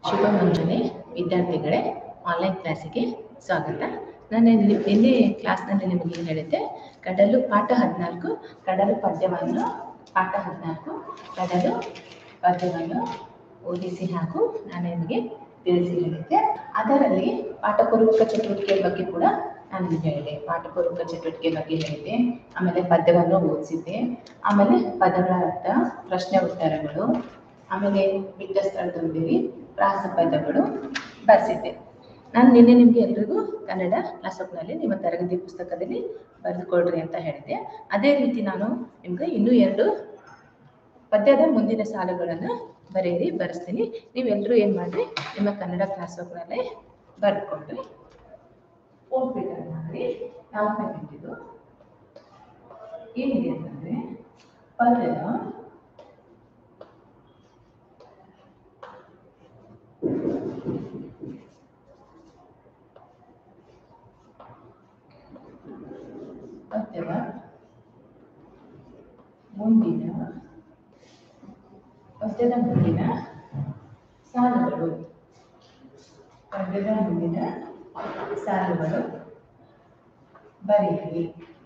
ಶುಭ ಮುಂಜಾನೆ ವಿದ್ಯಾರ್ಥಿಗಳೇ ಆನ್ಲೈನ್ ಕ್ಲಾಸಿಗೆ ಸ್ವಾಗತ ನಾನು ಇಲ್ಲಿ ನಿನ್ನೆ ಕ್ಲಾಸ್ನಲ್ಲಿ ನಿಮಗೆ ಏನು ಹೇಳಿದ್ದೆ ಕಡಲು ಪಾಠ ಹದಿನಾಲ್ಕು ಕಡಲು ಪದ್ಯವನ್ನು ಪಾಠ ಹದಿನಾಲ್ಕು ಕಡಲು ಪದ್ಯವನ್ನು ಓದಿಸಿ ಹಾಗೂ ನಾನು ನಿಮಗೆ ತಿಳಿಸಿ ಹೇಳಿದ್ದೆ ಅದರಲ್ಲಿ ಪಾಠಪೂರ್ವಕ ಚಟುವಟಿಕೆ ಬಗ್ಗೆ ಕೂಡ ನಾನು ನಿಮಗೆ ಹೇಳಿದೆ ಪಾಠಪೂರ್ವಕ ಚಟುವಟಿಕೆ ಬಗ್ಗೆ ಹೇಳಿದ್ದೆ ಆಮೇಲೆ ಪದ್ಯವನ್ನು ಓದಿಸಿದ್ದೆ ಆಮೇಲೆ ಪದಗಳ ಅರ್ಥ ಪ್ರಶ್ನೆ ಉತ್ತರಗಳು ಆಮೇಲೆ ಬಿಟ್ಟ ಸ್ಥಳದೊಂದಿಗೆ ಪ್ರಾಸ ಪದಗಳು ಬರೆಸಿದ್ದೆ ನಾನು ನಿನ್ನೆ ನಿಮಗೆ ಎಲ್ರಿಗೂ ಕನ್ನಡ ಕ್ಲಾಸಪ್ನಲ್ಲಿ ನಿಮ್ಮ ತರಗತಿ ಪುಸ್ತಕದಲ್ಲಿ ಬರೆದುಕೊಳ್ರಿ ಅಂತ ಹೇಳಿದ್ದೆ ಅದೇ ರೀತಿ ನಾನು ನಿಮ್ಗೆ ಇನ್ನೂ ಎರಡು ಪದ್ಯದ ಮುಂದಿನ ಸಾಲುಗಳನ್ನು ಬರೆಯಿರಿ ಬರೆಸ್ತೀನಿ ನೀವೆಲ್ಲರೂ ಏನು ಮಾಡಿರಿ ನಿಮ್ಮ ಕನ್ನಡ ಕ್ಲಾಸಪ್ನಲ್ಲೇ ಬರೆದುಕೊಳ್ರಿ ಹೋಗ್ಬೇಕಾದ್ರೆ ಮಾಡಿ ನಾಲ್ಕನೇ ಗಂಟೆದು ಏನಿದೆ ಅಂತಂದ್ರೆ ಪದ್ಯದ ಪದ್ಯದ ಮುಂದಿನ ಪದ್ಯದ ಮುಂದಿನ ಸಾಲುಗಳು ಪದ್ಯದ ಮುಂದಿನ ಸಾಲುಗಳು ಬರೆಯಿರಿ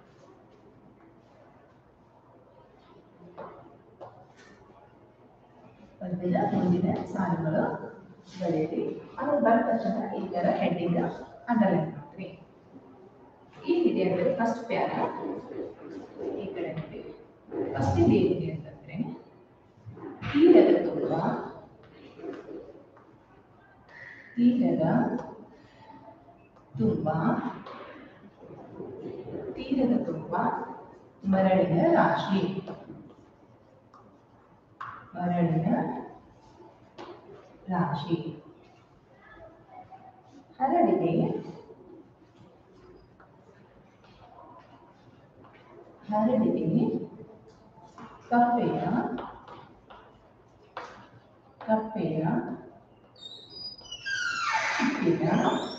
ಪದ್ಯದ ಮುಂದಿನ ಸಾಲುಗಳು ಬರೆಯಿರಿ ಆಮೇಲೆ ಬಂದ ತಕ್ಷಣ ಈ ಥರ ಹೆಡ್ಡಿಂಗ್ ಅಂಡರ್ಲೈನ್ ಮಾಡ್ರಿ ಈ ವಿಡಿಯೋದಲ್ಲಿ ಫಸ್ಟ್ ಪ್ಯಾರ ಈ ಕಡೆ ನೋಡಿ ಫಸ್ಟ್ ಇಲ್ಲಿ ಏನಿದೆ ಅಂತಂದ್ರೆ ತೀರದ ತುಂಬ ತೀರದ ತುಂಬ ತೀರದ ತುಂಬ ಮರಳಿನ ರಾಶಿ ಮರಳಿನ ರಾಶಿ ಹರಡಿದೆ ಹರಡಿದೆ ಕಪ್ಪೆಯ ಕಪ್ಪೆಯ ಚಿಪ್ಪಿನ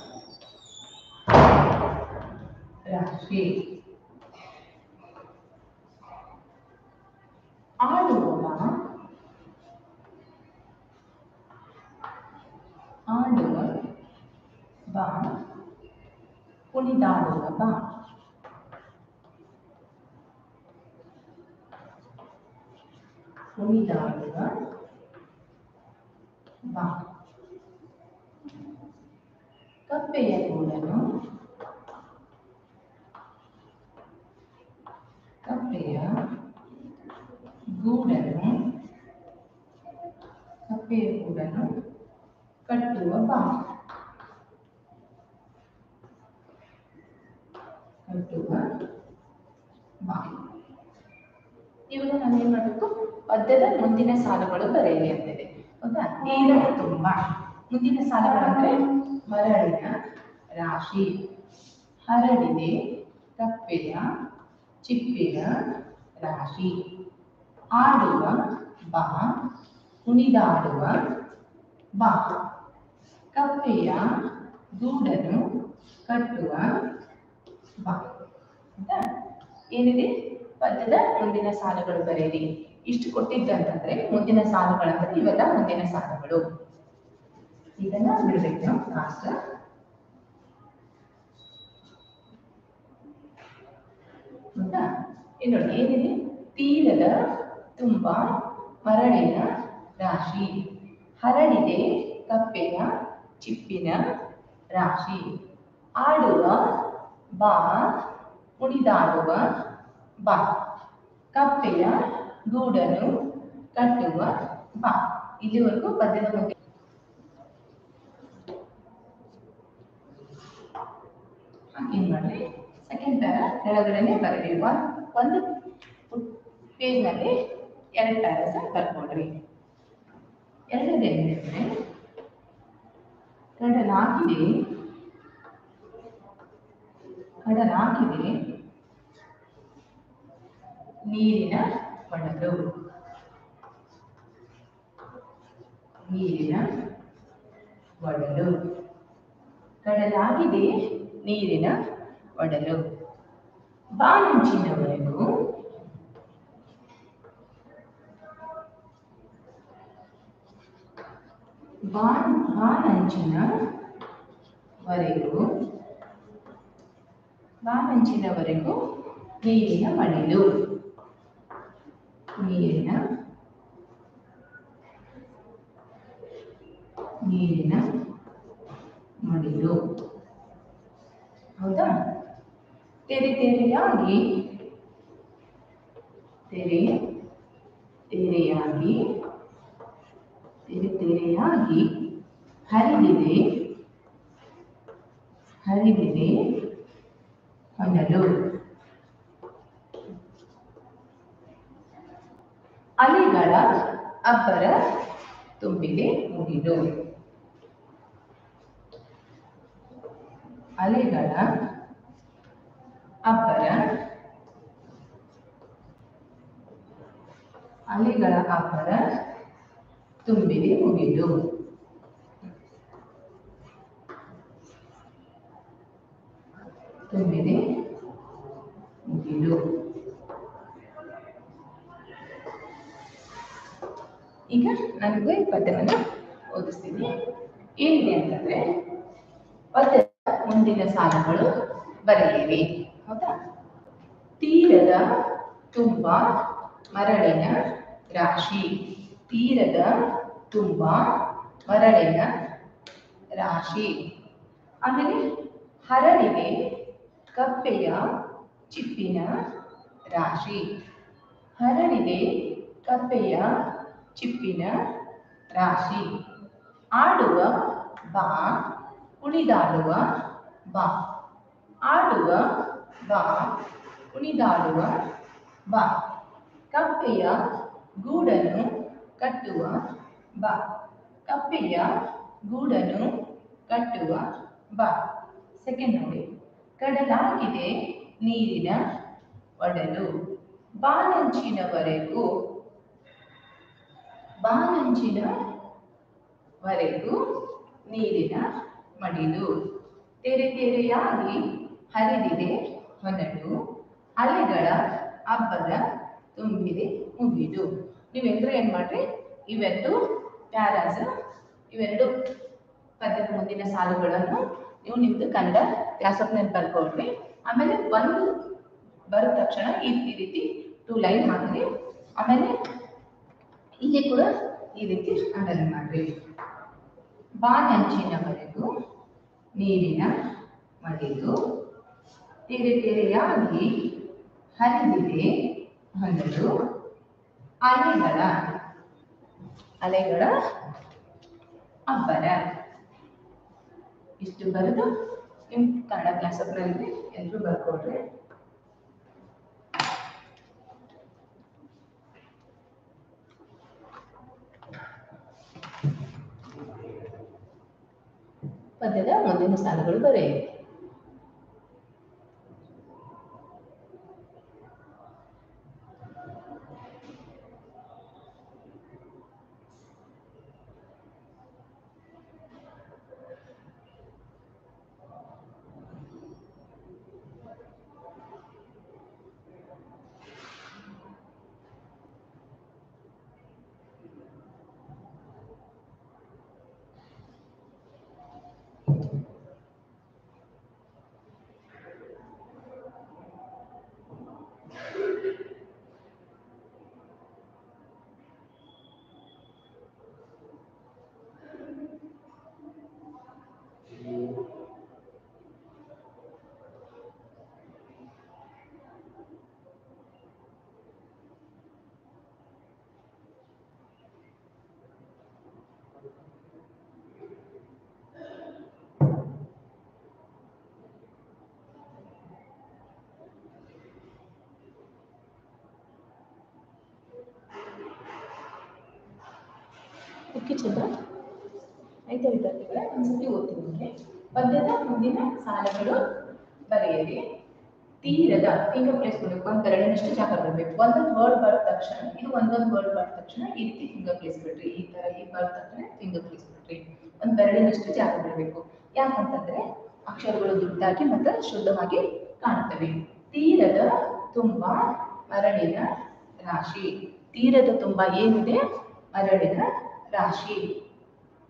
ರಾಶಿ ಆಡುವ ಆಡುವ ಬಾ ಕುಣಿದಾಡುವ ಬಾ ಕುಣಿದಾಡುವ ಬಾ ಕಪ್ಪೆಯ ಗೂಡನು ಕಪ್ಪೆಯ ಗೂಡನು ಕಪ್ಪೆಯ ಗೂಡನು ಕಟ್ಟುವ ಬಾ ಕಟ್ಟುವ ಬಾ ಇವಾಗ ನಾವೇನ್ ಮಾಡಬೇಕು ಪದ್ಯದ ಮುಂದಿನ ಸಾಲುಗಳು ಬರೆಯಿರಿ ಅಂತಿದೆ ಹೌದಾ ತೀರದ ತುಂಬ ಮುಂದಿನ ಸಾಲುಗಳಂದ್ರೆ ಮರಳಿನ ರಾಶಿ ಹರಡಿದೆ ಕಪ್ಪೆಯ ಚಿಪ್ಪಿನ ರಾಶಿ ಆಡುವ ಬಾ ಕುಣಿದಾಡುವ ಬಾ ಕಪ್ಪೆಯ ಗೂಡನು ಕಟ್ಟುವ ಬಾ ಆಯ್ತಾ ಏನಿದೆ ಪದ್ಯದ ಮುಂದಿನ ಸಾಲುಗಳು ಬರೆಯಿರಿ ಇಷ್ಟು ಕೊಟ್ಟಿದ್ದಂತಂದ್ರೆ ಮುಂದಿನ ಸಾಲುಗಳಂದ್ರೆ ಇವೆಲ್ಲ ಮುಂದಿನ ಸಾಲುಗಳು ಇದನ್ನ ಬಿಡ್ಬೇಕು ನಾವು ಲಾಸ್ಟ್ ಹೌದಾ ಇನ್ನು ನೋಡಿ ಏನಿದೆ ತೀರದ ತುಂಬ ಮರಳಿನ ರಾಶಿ ಹರಡಿದೆ ಕಪ್ಪೆಯ ಚಿಪ್ಪಿನ ರಾಶಿ ಆಡುವ ಬಾ ಕುಣಿದಾಡುವ ಬಾ ಕಪ್ಪೆಯ ಗೂಡನು ಕಟ್ಟುವ ಬಾ ಇಲ್ಲಿವರೆಗೂ ಪದ್ಯದ ಮುಂದೆ ಏನ್ ಮಾಡ್ರಿ ಸೆಕೆಂಡ್ ಪ್ಯಾರ ಕೆಳಗಡೆನೆ ಬರೀರಿ ಒಂದು ಪೇಜ್ನಲ್ಲಿ ಎರಡು ಪ್ಯಾರಸ ಬರ್ಕೊಡ್ರಿ ಎರಡನೇದು ಏನಿದೆ ಅಂದರೆ ಕಡಲಾಗಿದೆ ಕಡಲಾಗಿದೆ ನೀರಿನ ಒಡಲು ನೀರಿನ ಒಡಲು ಕಡಲಾಗಿದೆ ನೀರಿನ ಒಡಲು ಬಾಲಂಚಿನವರೆಗೂ ಬಾನ್ ಬಾನಂಚಿನ ವರೆಗೂ ಬಾನಂಚಿನವರೆಗೂ ನೀರಿನ ಮಡಿಲು ನೀರಿನ ನೀರಿನ ಮಡಿಲು ಹೌದಾ ತೆರೆ ತೆರೆಯಾಗಿ ತೆರೆ ತೆರೆಯಾಗಿ ತೆರೆ ತೆರೆಯಾಗಿ ಹರಿದಿದೆ ಹರಿದಿದೆ ಹೊನಲು ಅಲೆಗಳ ಅಬ್ಬರ ತುಂಬಿದೆ ಮುಗಿಲು ಅಲೆಗಳ ಅಬ್ಬರ ಅಲೆಗಳ ಅಬ್ಬರ ತುಂಬಿದೆ ಮುಗಿಲು ತುಂಬಿದೆ ಮುಗಿಲು ಈಗ ನನಗೆ ಈ ಪದ್ಯವನ್ನು ಓದಿಸ್ತೀನಿ ಏನಿದೆ ಅಂತಂದ್ರೆ ಪದ್ಯದ ಮುಂದಿನ ಸಾಲುಗಳು ಬರೆಯಿರಿ ಹೌದಾ ತೀರದ ತುಂಬ ಮರಳಿನ ರಾಶಿ ತೀರದ ತುಂಬ ಮರಳಿನ ರಾಶಿ ಆಮೇಲೆ ಹರಳಿಗೆ ಕಪ್ಪೆಯ ಚಿಪ್ಪಿನ ರಾಶಿ ಹರಳಿಗೆ ಕಪ್ಪೆಯ ಚಿಪ್ಪಿನ ರಾಶಿ ಆಡುವ ಬಾ ಕುಣಿದಾಡುವ ಬಾ ಆಡುವ ಬಾ ಕುಣಿದಾಡುವ ಬಾ ಕಪ್ಪೆಯ ಗೂಡನ್ನು ಕಟ್ಟುವ ಬಾ ಕಪ್ಪೆಯ ಗೂಡನ್ನು ಕಟ್ಟುವ ಬಾ ಸೆಕೆಂಡ್ ನೋಡಿ ಕಡಲಾಗಿದೆ ನೀರಿನ ಒಡಲು ಬಾನಂಚಿನವರೆಗೂ ಬಾನಂಚಿನವರೆಗೂ ನೀರಿನ ಮಡಿಲು ತೆರೆ ತೆರೆಯಾಗಿ ಹರಿದಿದೆ ಹೊನಲು ಅಲೆಗಳ ಅಬ್ಬರ ತುಂಬಿದೆ ಮುಗಿದು ನೀವೆಲ್ಲರೂ ಏನು ಮಾಡ್ರಿ ಇವೆರಡು ಪ್ಯಾರಾಸ್ ಇವೆರಡು ಪದ್ಯದ ಮುಂದಿನ ಸಾಲುಗಳನ್ನು ನೀವು ನಿಮ್ದು ಕನ್ನಡ ಕ್ಲಾಸ್ ಆಫ್ ನಲ್ಲಿ ಬರ್ಕೊಳ್ರಿ ಆಮೇಲೆ ಒಂದು ಬರದ ತಕ್ಷಣ ಈ ಈ ರೀತಿ ಟೂ ಲೈನ್ ಹಾಕ್ರಿ ಆಮೇಲೆ ಇಲ್ಲಿ ಕೂಡ ಈ ರೀತಿ ಅಂಡರ್ಲೈನ್ ಮಾಡ್ರಿ ಬಾನಂಚಿನವರೆಗೂ ನೀರಿನ ಮಡಿದು ತೆರೆ ತೆರೆಯಾಗಿ ಹರಿದಿದೆ ಹೊಂದಲು ಅಲೆಗಳ ಅಲೆಗಳ ಅಬ್ಬರ ಇಷ್ಟು ಬರೆದು ನಿಮ್ಮ ಕನ್ನಡ ಕ್ಲಾಸ್ ನಲ್ಲಿ ಎಲ್ಲರೂ ಬರ್ಕೊಡ್ರಿ ಪದ್ಯದ ಮುಂದಿನ ಸಾಲುಗಳು ಬರೆಯಿರಿ ಓಕೆ ಚಂದ್ರ ಆಯ್ತಾ ವಿದ್ಯಾರ್ಥಿಗಳೇ ಒಂದ್ಸತಿ ಓದ್ತೀನಿ ನಿಮಗೆ ಪದ್ಯದ ಮುಂದಿನ ಸಾಲುಗಳು ಬರೆಯಿರಿ ತೀರದ ಫಿಂಗರ್ ಪ್ಲೇಸ್ ಕೊಡಬೇಕು ಒಂದು ಎರಡನಷ್ಟು ಜಾಗ ಬರಬೇಕು ಒಂದೊಂದು ವರ್ಡ್ ಬರೆದ ತಕ್ಷಣ ಇದು ಒಂದೊಂದು ವರ್ಡ್ ಬರೆದ ತಕ್ಷಣ ಈ ರೀತಿ ಫಿಂಗರ್ ಪ್ಲೇಸ್ ಬಿಡ್ರಿ ಈ ತರ ಈ ಬರೆದ ತಕ್ಷಣ ಫಿಂಗರ್ ಪ್ಲೇಸ್ ಬಿಡ್ರಿ ಒಂದು ಬೆರಳಿನಷ್ಟು ಜಾಗ ಬಿಡಬೇಕು ಯಾಕಂತಂದ್ರೆ ಅಕ್ಷರಗಳು ದುಡ್ಡಾಗಿ ಮತ್ತು ಶುದ್ಧವಾಗಿ ಕಾಣುತ್ತವೆ ತೀರದ ತುಂಬ ಮರಳಿನ ರಾಶಿ ತೀರದ ತುಂಬ ಏನಿದೆ ಮರಳಿನ ರಾಶಿ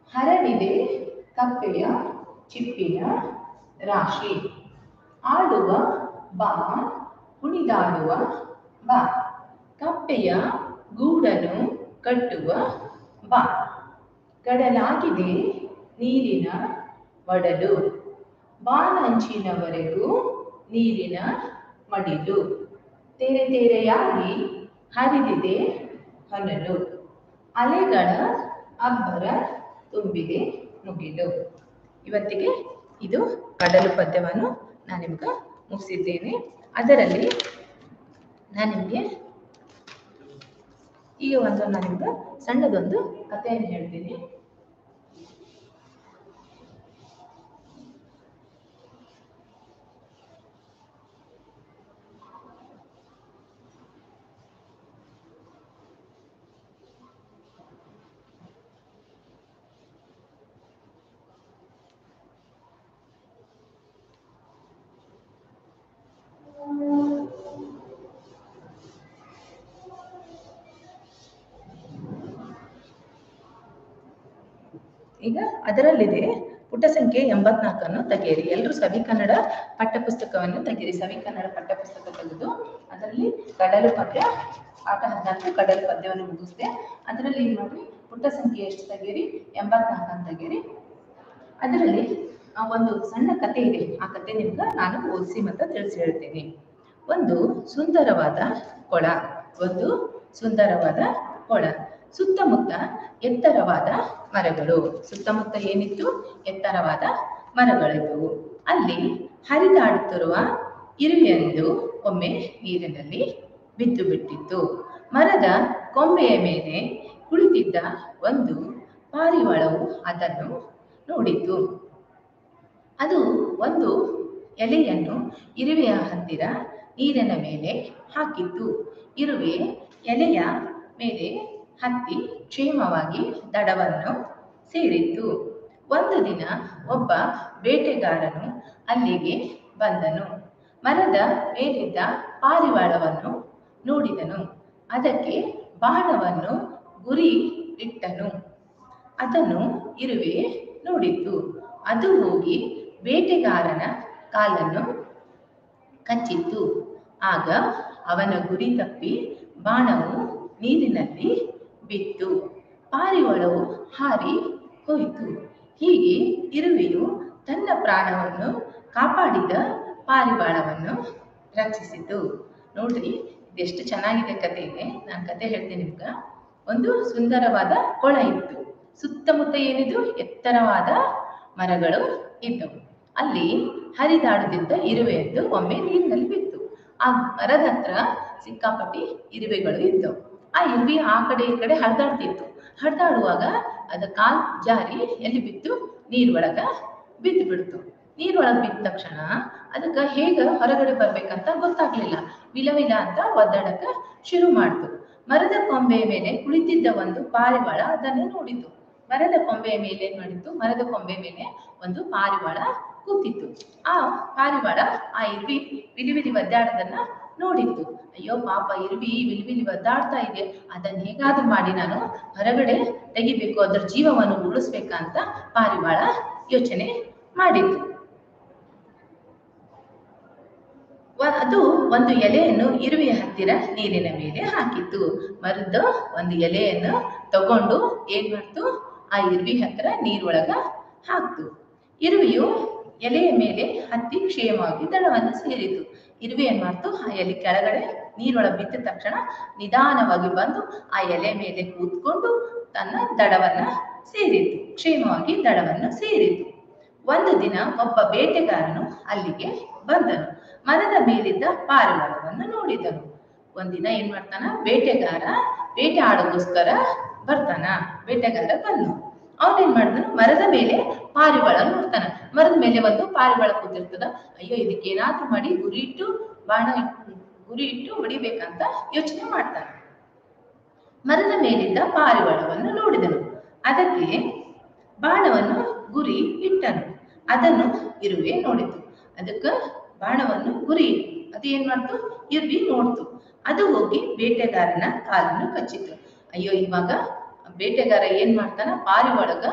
ಹರಡಿದೆ ಕಪ್ಪೆಯ ಚಿಪ್ಪಿನ ರಾಶಿ ಆಡುವ ಬಾ ಕುಣಿದಾಡುವ ಬಾ ಕಪ್ಪೆಯ ಗೂಡನ್ನು ಕಟ್ಟುವ ಬಾ ಕಡಲಾಗಿದೆ ನೀರಿನ ಒಡಲು ಬಾನಂಚಿನವರೆಗೂ ನೀರಿನ ಮಡಿಲು ತೆರೆ ತೆರೆಯಾಗಿ ಹರಿದಿದೆ ಹೊನಲು ಅಲೆಗಳ ಅಬ್ಬರ ತುಂಬಿದೆ ಮುಗಿಲು ಇವತ್ತಿಗೆ ಇದು ಕಡಲು ಪದ್ಯವನ್ನು ನಾನು ನಿಮ್ಗೆ ಮುಗಿಸಿದ್ದೇನೆ ಅದರಲ್ಲಿ ನಾನು ನಿಮಗೆ ಈಗ ಒಂದು ನಾನು ನಿಮ್ಗೆ ಸಣ್ಣದೊಂದು ಕಥೆಯನ್ನು ಹೇಳ್ತೀನಿ ಈಗ ಅದರಲ್ಲಿದೆ ಪುಟ ಸಂಖ್ಯೆ ಎಂಬತ್ನಾಲ್ಕನ್ನು ತೆಗೆಯಿರಿ ಎಲ್ಲರೂ ಸವಿ ಕನ್ನಡ ಪಠ್ಯಪುಸ್ತಕವನ್ನು ತೆಗೆಯಿರಿ ಸವಿ ಕನ್ನಡ ಪಠ್ಯಪುಸ್ತಕ ತೆಗೆದು ಅದರಲ್ಲಿ ಕಡಲು ಪದ್ಯ ಪಾಠ ಹದಿನಾಲ್ಕು ಕಡಲು ಪದ್ಯವನ್ನು ಮುಗಿಸಿದೆ ಅದರಲ್ಲಿ ಏನು ಮಾಡಿ ಪುಟ ಸಂಖ್ಯೆ ಎಷ್ಟು ತೆಗೀರಿ ಎಂಬತ್ನಾಲ್ಕು ಅಂತ ತೆಗೀರಿ ಅದರಲ್ಲಿ ಆ, ಒಂದು ಸಣ್ಣ ಕತೆ ಇದೆ ಆ ಕತೆ ನಿಮ್ಗೆ ನಾನು ಓದಿಸಿ ಮತ್ತು ತಿಳಿಸಿ ಹೇಳ್ತೀನಿ ಒಂದು ಸುಂದರವಾದ ಕೊಳ ಒಂದು ಸುಂದರವಾದ ಕೊಳ ಸುತ್ತಮುತ್ತ ಎತ್ತರವಾದ ಮರಗಳು ಸುತ್ತಮುತ್ತ ಏನಿತ್ತು ಎತ್ತರವಾದ ಮರಗಳಿದ್ದವು ಅಲ್ಲಿ ಹರಿದಾಡುತ್ತಿರುವ ಇರುವೆಯೊಂದು ಒಮ್ಮೆ ನೀರಿನಲ್ಲಿ ಬಿದ್ದು ಬಿಟ್ಟಿತ್ತು ಮರದ ಕೊಂಬೆಯ ಮೇಲೆ ಕುಳಿತಿದ್ದ ಒಂದು ಪಾರಿವಾಳವು ಅದನ್ನು ನೋಡಿತು ಅದು ಒಂದು ಎಲೆಯನ್ನು ಇರುವೆಯ ಹತ್ತಿರ ನೀರಿನ ಮೇಲೆ ಹಾಕಿತ್ತು ಇರುವೆ ಎಲೆಯ ಮೇಲೆ ಹತ್ತಿ ಕ್ಷೇಮವಾಗಿ ದಡವನ್ನು ಸೇರಿತ್ತು ಒಂದು ದಿನ ಒಬ್ಬ ಬೇಟೆಗಾರನು ಅಲ್ಲಿಗೆ ಬಂದನು ಮರದ ಮೇಲಿದ್ದ ಪಾರಿವಾಳವನ್ನು ನೋಡಿದನು ಅದಕ್ಕೆ ಬಾಣವನ್ನು ಗುರಿ ಇಟ್ಟನು ಅದನ್ನು ಇರುವೆ ನೋಡಿತು ಅದು ಹೋಗಿ ಬೇಟೆಗಾರನ ಕಾಲನ್ನು ಕಚ್ಚಿತ್ತು ಆಗ ಅವನ ಗುರಿ ತಪ್ಪಿ ಬಾಣವು ನೀರಿನಲ್ಲಿ ಬಿತ್ತು ಪಾರಿವಾಳವು ಹಾರಿ ಹೋಯಿತು ಹೀಗೆ ಇರುವೆಯು ತನ್ನ ಪ್ರಾಣವನ್ನು ಕಾಪಾಡಿದ ಪಾರಿವಾಳವನ್ನು ರಕ್ಷಿಸಿತು ನೋಡ್ರಿ ಇದೆಷ್ಟು ಚೆನ್ನಾಗಿದೆ ಕತೆ ಇದೆ ನಾನು ಕತೆ ಹೇಳ್ತೀನಿ ನಿಮ್ಗೆ ಒಂದು ಸುಂದರವಾದ ಕೊಳ ಇತ್ತು ಸುತ್ತಮುತ್ತ ಏನಿದು ಎತ್ತರವಾದ ಮರಗಳು ಇದ್ದವು ಅಲ್ಲಿ ಹರಿದಾಡುತ್ತಿದ್ದ ಇರುವೆಯೊಂದು ಒಮ್ಮೆ ನೀರಿನಲ್ಲಿ ಬಿತ್ತು ಆ ಮರದ ಹತ್ರ ಸಿಕ್ಕಾಪಟ್ಟಿ ಇರುವೆಗಳು ಇದ್ದವು ಆ ಇರುವೆ ಆ ಕಡೆ ಈ ಕಡೆ ಹರಿದಾಡ್ತಿತ್ತು ಹರಿದಾಡುವಾಗ ಅದ ಕಾಲ್ ಜಾರಿ ಎಲ್ಲಿ ಬಿತ್ತು ನೀರೊಳಗ ಬಿದ್ದು ಬಿಡ್ತು ನೀರೊಳಗೆ ಬಿದ್ದ ತಕ್ಷಣ ಅದಕ್ಕೆ ಹೇಗೆ ಹೊರಗಡೆ ಬರ್ಬೇಕಂತ ಗೊತ್ತಾಗ್ಲಿಲ್ಲ ವಿಲ ವಿಲ ಅಂತ ಒದ್ದಾಡಕ ಶುರು ಮಾಡ್ತು ಮರದ ಕೊಂಬೆಯ ಮೇಲೆ ಕುಳಿತಿದ್ದ ಒಂದು ಪಾರಿವಾಳ ಅದನ್ನು ನೋಡಿತು ಮರದ ಕೊಂಬೆಯ ಮೇಲೆ ಏನ್ ಮಾಡಿತ್ತು ಮರದ ಕೊಂಬೆ ಮೇಲೆ ಒಂದು ಪಾರಿವಾಳ ಕೂತಿತ್ತು ಆ ಪಾರಿವಾಳ ಆ ಇರ್ವಿ ವಿಲಿ ವಿಲಿ ಒದ್ದಾಡೋದನ್ನ ನೋಡಿತ್ತು ಅಯ್ಯೋ ಪಾಪ ಇರ್ವಿ ವಿಲಿ ವಿಲಿ ಒದ್ದಾಡ್ತಾ ಇದೆ ಅದನ್ನ ಹೇಗಾದ್ರೂ ಮಾಡಿ ನಾನು ಹೊರಗಡೆ ತೆಗಿಬೇಕು ಅದರ ಜೀವವನ್ನು ಉಳಿಸ್ಬೇಕಂತ ಪಾರಿವಾಳ ಯೋಚನೆ ಮಾಡಿತ್ತು ವ- ಅದು ಒಂದು ಎಲೆಯನ್ನು ಇರುವೆಯ ಹತ್ತಿರ ನೀರಿನ ಮೇಲೆ ಹಾಕಿತ್ತು ಮರದ ಒಂದು ಎಲೆಯನ್ನು ತಗೊಂಡು ಏನ್ ಮಾಡ್ತು ಆ ಇರುವಿ ಹತ್ತಿರ ನೀರೊಳಗ ಹಾಕ್ತು ಇರುವೆಯು ಎಲೆಯ ಮೇಲೆ ಹತ್ತಿ ಕ್ಷೇಮವಾಗಿ ದಡವನ್ನು ಸೇರಿತು ಇರುವೆ ಏನ್ ಮಾಡ್ತು ಆ ಎಲೆ ಕೆಳಗಡೆ ನೀರೊಳಗೆ ಬಿದ್ದ ತಕ್ಷಣ ನಿಧಾನವಾಗಿ ಬಂದು ಆ ಎಲೆ ಮೇಲೆ ಕೂತ್ಕೊಂಡು ತನ್ನ ದಡವನ್ನ ಸೇರಿತು ಕ್ಷೇಮವಾಗಿ ದಡವನ್ನು ಸೇರಿತು ಒಂದು ದಿನ ಒಬ್ಬ ಬೇಟೆಗಾರನು ಅಲ್ಲಿಗೆ ಬಂದನು ಮರದ ಮೇಲಿದ್ದ ಪಾರಿವಾಳವನ್ನು ನೋಡಿದನು ಒಂದಿನ ಏನ್ ಮಾಡ್ತಾನ ಬೇಟೆಗಾರ ಬೇಟೆ ಆಡೋಗೋಸ್ಕರ ಬರ್ತಾನ ಬೇಟೆಗಾರ ಬಂದು ಅವನೇನ್ ಮಾಡ್ತಾನ ಮರದ ಮೇಲೆ ಪಾರಿವಾಳ ನೋಡ್ತಾನ ಮರದ ಮೇಲೆ ಒಂದು ಪಾರಿವಾಳ ಕೂತಿರ್ತದ ಅಯ್ಯೋ ಇದಕ್ಕೆ ಏನಾದ್ರೂ ಮಾಡಿ ಗುರಿ ಇಟ್ಟು ಬಾಣ ಇಟ್ಟು ಗುರಿ ಇಟ್ಟು ಹೊಡಿಬೇಕಂತ ಯೋಚನೆ ಮಾಡ್ತಾನೆ ಮರದ ಮೇಲಿದ್ದ ಪಾರಿವಾಳವನ್ನು ನೋಡಿದನು ಅದಕ್ಕೆ ಬಾಣವನ್ನು ಗುರಿ ಇಟ್ಟನು ಅದನ್ನು ಇರುವೆ ನೋಡಿತು ಅದಕ್ಕೆ ಬಾಣವನ್ನು ಗುರಿ ಇಟ್ಟು ಅದು ಏನ್ ಮಾಡ್ತು ಇರುವಿ ನೋಡ್ತು ಅದು ಹೋಗಿ ಬೇಟೆಗಾರನ ಕಾಲನ್ನು ಕಚ್ಚಿತು ಅಯ್ಯೋ ಇವಾಗ ಬೇಟೆಗಾರ ಏನ್ ಮಾಡ್ತಾನ ಪಾರಿವಾಳಗ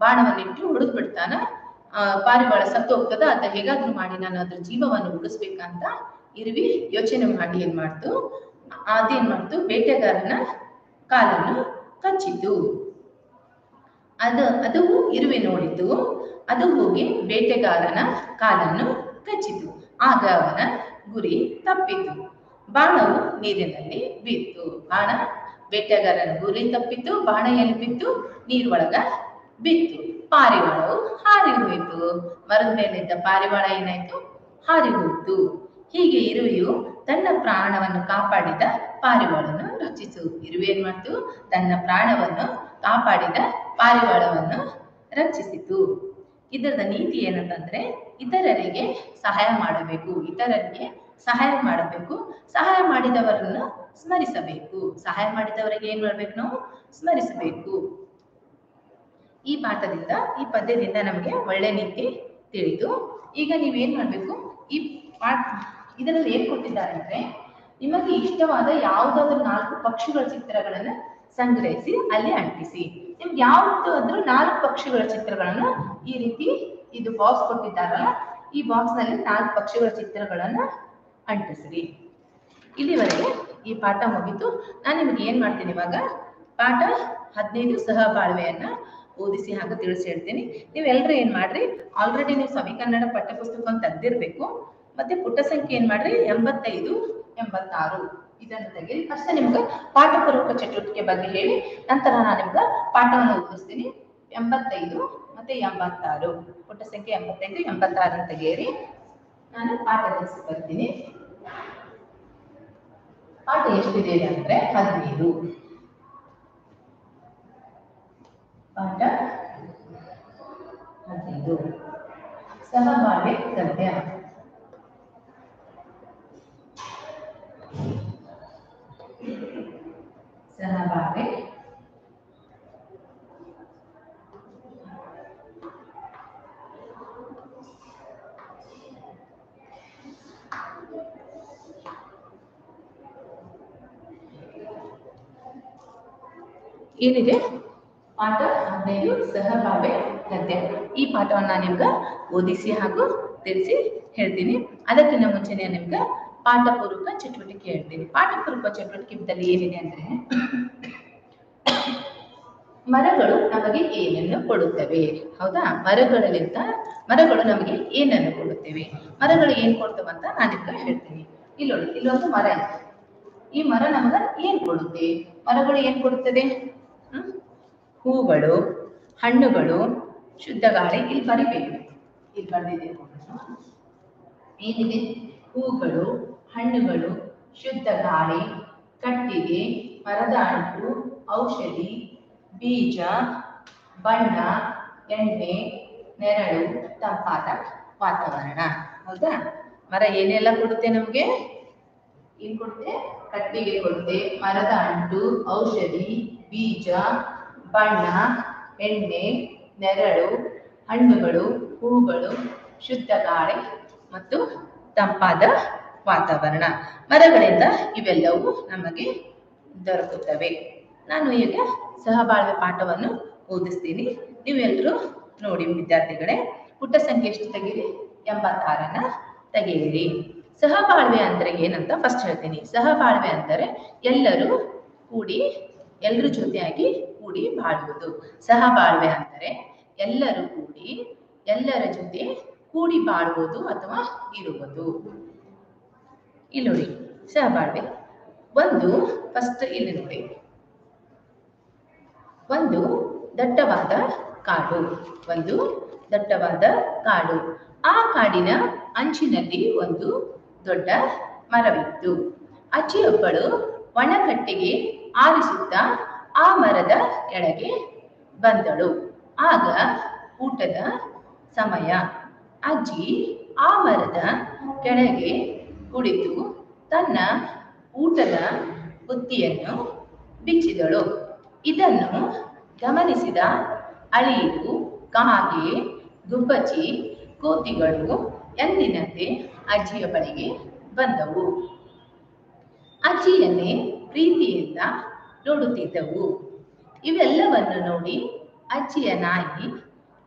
ಬಾಣವನ್ನಿಟ್ಟು ಹೊಡೆದು ಬಿಡ್ತಾನ ಆ, ಪಾರಿವಾಳ ಸತ್ತು ಹೋಗ್ತದ ಅದ ಹೇಗಾದ್ರೂ ಮಾಡಿ ನಾನು ಅದ್ರ ಜೀವವನ್ನು ಉಳಿಸ್ಬೇಕಂತ ಇರುವಿ ಯೋಚನೆ ಮಾಡಿ ಏನ್ ಮಾಡ್ತು ಅದೇನ್ ಮಾಡ್ತು ಬೇಟೆಗಾರನ ಕಾಲನ್ನು ಕಚ್ಚಿತು ಅದು ಅದು ಇರುವೆ ನೋಡಿತು ಅದು ಹೋಗಿ ಬೇಟೆಗಾರನ ಕಾಲನ್ನು ಕಚ್ಚಿತು ಆಗ ಅವನ ಗುರಿ ತಪ್ಪಿತು ಬಾಣವು ನೀರಿನಲ್ಲಿ ಬಿತ್ತು ಬಾಣ ಬೇಟೆಗಾರನ ಗುರಿ ತಪ್ಪಿತು ಬಾಣ ಎಲ್ಲಿ ಬಿತ್ತು ನೀರೊಳಗ ಬಿತ್ತು ಪಾರಿವಾಳವು ಹಾರಿ ಹೋಯಿತು ಮರದ ಮೇಲಿದ್ದ ಪಾರಿವಾಳ ಏನಾಯ್ತು ಹಾರಿ ಹೋಯಿತು ಹೀಗೆ ಇರುವೆಯು ತನ್ನ ಪ್ರಾಣವನ್ನು ಕಾಪಾಡಿದ ಪಾರಿವಾಳವನ್ನು ರಕ್ಷಿಸು ಇರುವೆ ಏನ್ ಮಾಡ್ತು ತನ್ನ ಪ್ರಾಣವನ್ನು ಕಾಪಾಡಿದ ಪಾರಿವಾಳವನ್ನು ರಕ್ಷಿಸಿತು ಇದರದ ನೀತಿ ಏನಂತಂದ್ರೆ ಇತರರಿಗೆ ಸಹಾಯ ಮಾಡಬೇಕು ಇತರರಿಗೆ ಸಹಾಯ ಮಾಡಬೇಕು ಸಹಾಯ ಮಾಡಿದವರನ್ನು ಸ್ಮರಿಸಬೇಕು ಸಹಾಯ ಮಾಡಿದವರಿಗೆ ಏನ್ ಮಾಡ್ಬೇಕು ನಾವು ಸ್ಮರಿಸಬೇಕು ಈ ಪಾಠದಿಂದ ಈ ಪದ್ಯದಿಂದ ನಮಗೆ ಒಳ್ಳೆ ನೀತಿ ತಿಳಿತು ಈಗ ನೀವೇನ್ ಮಾಡ್ಬೇಕು ಈ ಪಾಠ ಇದರಲ್ಲಿ ಏನ್ ಕೊಟ್ಟಿದ್ದಾರೆ ಅಂದ್ರೆ ನಿಮಗೆ ಇಷ್ಟವಾದ ಯಾವುದಾದ್ರೂ ನಾಲ್ಕು ಪಕ್ಷಿಗಳ ಚಿತ್ರಗಳನ್ನ ಸಂಗ್ರಹಿಸಿ ಅಲ್ಲಿ ಅಂಟಿಸಿ ನಿಮ್ಗೆ ಯಾವುದಾದ್ರೂ ನಾಲ್ಕು ಪಕ್ಷಿಗಳ ಚಿತ್ರಗಳನ್ನ ಈ ರೀತಿ ಇದು ಬಾಕ್ಸ್ ಕೊಟ್ಟಿದ್ದಾರಲ್ಲ ಈ ಬಾಕ್ಸ್ ನಲ್ಲಿ ನಾಲ್ಕು ಪಕ್ಷಿಗಳ ಚಿತ್ರಗಳನ್ನ ಅಂಟಿಸ್ರಿ ಇಲ್ಲಿವರೆಗೆ ಈ ಪಾಠ ಮುಗಿತು ನಾನು ನಿಮಗೆ ಏನ್ ಮಾಡ್ತೀನಿ ಇವಾಗ ಪಾಠ ಹದಿನೈದು ಸಹಬಾಳ್ವೆಯನ್ನ ಓದಿಸಿ ಹಾಗೆ ತಿಳಿಸಿ ಹೇಳ್ತೀನಿ ನೀವೆಲ್ಲರೂ ಏನ್ ಮಾಡ್ರಿ ಆಲ್ರೆಡಿ ನೀವು ಸವಿ ಕನ್ನಡ ಪಠ್ಯಪುಸ್ತಕವನ್ನು ತೆಗ್ದಿರ್ಬೇಕು ಮತ್ತೆ ಪುಟ ಸಂಖ್ಯೆ ಏನ್ ಮಾಡ್ರಿ ಎಂಬತ್ತೈದು ಎಂಬತ್ತಾರು ಇದನ್ನು ತೆಗೀರಿ ಫಸ್ಟ್ ನಿಮ್ಗೆ ಪಾಠಪೂರ್ವಕ ಚಟುವಟಿಕೆ ಬಗ್ಗೆ ಹೇಳಿ ನಂತರ ನಾನು ನಿಮ್ಗೆ ಪಾಠವನ್ನು ಓದಿಸ್ತೀನಿ ಎಂಬತ್ತೈದು ಮತ್ತೆ ಎಂಬತ್ತಾರು ಪುಟ ಸಂಖ್ಯೆ ಎಂಬತ್ತೈದು ಎಂಬತ್ತಾರನ್ನು ತೆಗೆಯಿರಿ ನಾನು ಪಾಠ ತಿಳಿಸಿ ಬರ್ತೀನಿ ಪಾಠ ಎಷ್ಟಿದೆ ಅಂದ್ರೆ ಹದಿನೈದು ಪಾಠ ಹದಿನೈದು ಸಹಬಾಳ್ವೆ ಗದ್ಯ ಸಹಬಾಳ್ವೆ ಏನಿದೆ ಪಾಠ ಹದಿನೈದು ಸಹಬಾಳ್ವೆ ಗದ್ಯ ಈ ಪಾಠವನ್ನ ನಾನು ನಿಮ್ಗೆ ಓದಿಸಿ ಹಾಗೂ ತಿಳಿಸಿ ಹೇಳ್ತೀನಿ ಅದಕ್ಕಿಂತ ಮುಂಚೆನೆ ನಿಮ್ಗೆ ಪಾಠಪೂರ್ವಕ ಚಟುವಟಿಕೆ ಹೇಳ್ತೀನಿ ಪಾಠಪೂರ್ವಕ ಚಟುವಟಿಕೆದಲ್ಲಿ ಏನಿದೆ ಅಂದ್ರೆ ಮರಗಳು ನಮಗೆ ಏನನ್ನು ಕೊಡುತ್ತವೆ ಹೌದಾ ಮರಗಳಲ್ಲಿಂದ ಮರಗಳು ನಮಗೆ ಏನನ್ನು ಕೊಡುತ್ತವೆ ಮರಗಳು ಏನ್ ಕೊಡ್ತವಂತ ನಾನು ನಿಮ್ಗೆ ಹೇಳ್ತೀನಿ ಇಲ್ಲಿ ನೋಡಿ ಇಲ್ಲೊಂದು ಮರ ಇದೆ ಈ ಮರ ನಮಗ ಏನ್ ಕೊಡುತ್ತೆ ಮರಗಳು ಏನ್ ಕೊಡುತ್ತದೆ ಹ್ಮ್? ಹೂಗಳು ಹಣ್ಣುಗಳು ಶುದ್ಧ ಗಾಳಿ ಇಲ್ಲಿ ಬರಿಬೇಕು ಇಲ್ಲಿ ಬರ್ದಿದೆ ಏನಿದೆ ಹೂಗಳು ಹಣ್ಣುಗಳು ಶುದ್ಧ ಗಾಳಿ ಕಟ್ಟಿಗೆ ಮರದ ಅಂಟು ಔಷಧಿ ಬೀಜ ಬಣ್ಣ ಎಣ್ಣೆ ನೆರಳು ತಂಪಾದ ವಾತಾವರಣ ಹೌದಾ ಮರ ಏನೆಲ್ಲ ಕೊಡುತ್ತೆ ನಮಗೆ ಏನ್ ಕೊಡುತ್ತೆ ಕಟ್ಟಿಗೆ ಕೊಡುತ್ತೆ ಮರದ ಅಂಟು ಔಷಧಿ ಬೀಜ ಬಣ್ಣ ಎಣ್ಣೆ ನೆರಳು ಹಣ್ಣುಗಳು ಹೂಗಳು ಶುದ್ಧ ಗಾಳಿ ಮತ್ತು ತಂಪಾದ ವಾತಾವರಣ ಮರಗಳಿಂದ ಇವೆಲ್ಲವೂ ನಮಗೆ ದೊರಕುತ್ತವೆ ನಾನು ಈಗ ಸಹಬಾಳ್ವೆ ಪಾಠವನ್ನು ಓದಿಸ್ತೀನಿ ನೀವೆಲ್ಲರೂ ನೋಡಿ ವಿದ್ಯಾರ್ಥಿಗಳೇ ಪುಟ ಸಂಖ್ಯೆ ಎಷ್ಟು ತೆಗೀರಿ ಎಂಬತ್ತಾರನ್ನ ತೆಗೆಯಿರಿ ಸಹಬಾಳ್ವೆ ಅಂದ್ರೆ ಏನಂತ ಫಸ್ಟ್ ಹೇಳ್ತೀನಿ ಸಹಬಾಳ್ವೆ ಅಂದರೆ ಎಲ್ಲರೂ ಕೂಡಿ ಎಲ್ಲರ ಜೊತೆಯಾಗಿ ಕೂಡಿ ಬಾಳುವುದು ಸಹಬಾಳ್ವೆ ಅಂದರೆ ಎಲ್ಲರೂ ಕೂಡಿ ಎಲ್ಲರ ಜೊತೆ ಕೂಡಿ ಬಾಳುವುದು ಅಥವಾ ಇರುವುದು ಇಲ್ಲಿ ನೋಡಿ ಸಹಬಾಳ್ವೆ ಒಂದು ಫಸ್ಟ್ ಇಲ್ಲಿ ನೋಡಿ ಒಂದು ದಟ್ಟವಾದ ಕಾಡು ಒಂದು ದಟ್ಟವಾದ ಕಾಡು ಆ ಕಾಡಿನ ಅಂಚಿನಲ್ಲಿ ಒಂದು ದೊಡ್ಡ ಮರವಿತ್ತು ಅಜ್ಜಿಯೊಬ್ಬಳು ಒಣಕಟ್ಟಿಗೆ ಆರಿಸುತ್ತಾ ಆ ಮರದ ಕೆಳಗೆ ಬಂದಳು ಆಗ ಊಟದ ಸಮಯ ಅಜ್ಜಿ ಆ ಮರದ ಕೆಳಗೆ ಕುಳಿತು ತನ್ನ ಊಟದ ಬುತ್ತಿಯನ್ನು ಬಿಚ್ಚಿದಳು ಇದನ್ನು ಗಮನಿಸಿದ ಅಳಿಲು ಕಾಗೆ ಗುಬ್ಬಚ್ಚಿ ಕೋತಿಗಳು ಎಂದಿನಂತೆ ಅಜ್ಜಿಯ ಬಳಿಗೆ ಬಂದವು ಅಜ್ಜಿಯನ್ನೇ ಪ್ರೀತಿಯಿಂದ ನೋಡುತ್ತಿದ್ದವು ಇವೆಲ್ಲವನ್ನು ನೋಡಿ ಅಜ್ಜಿಯ ನಾಯಿ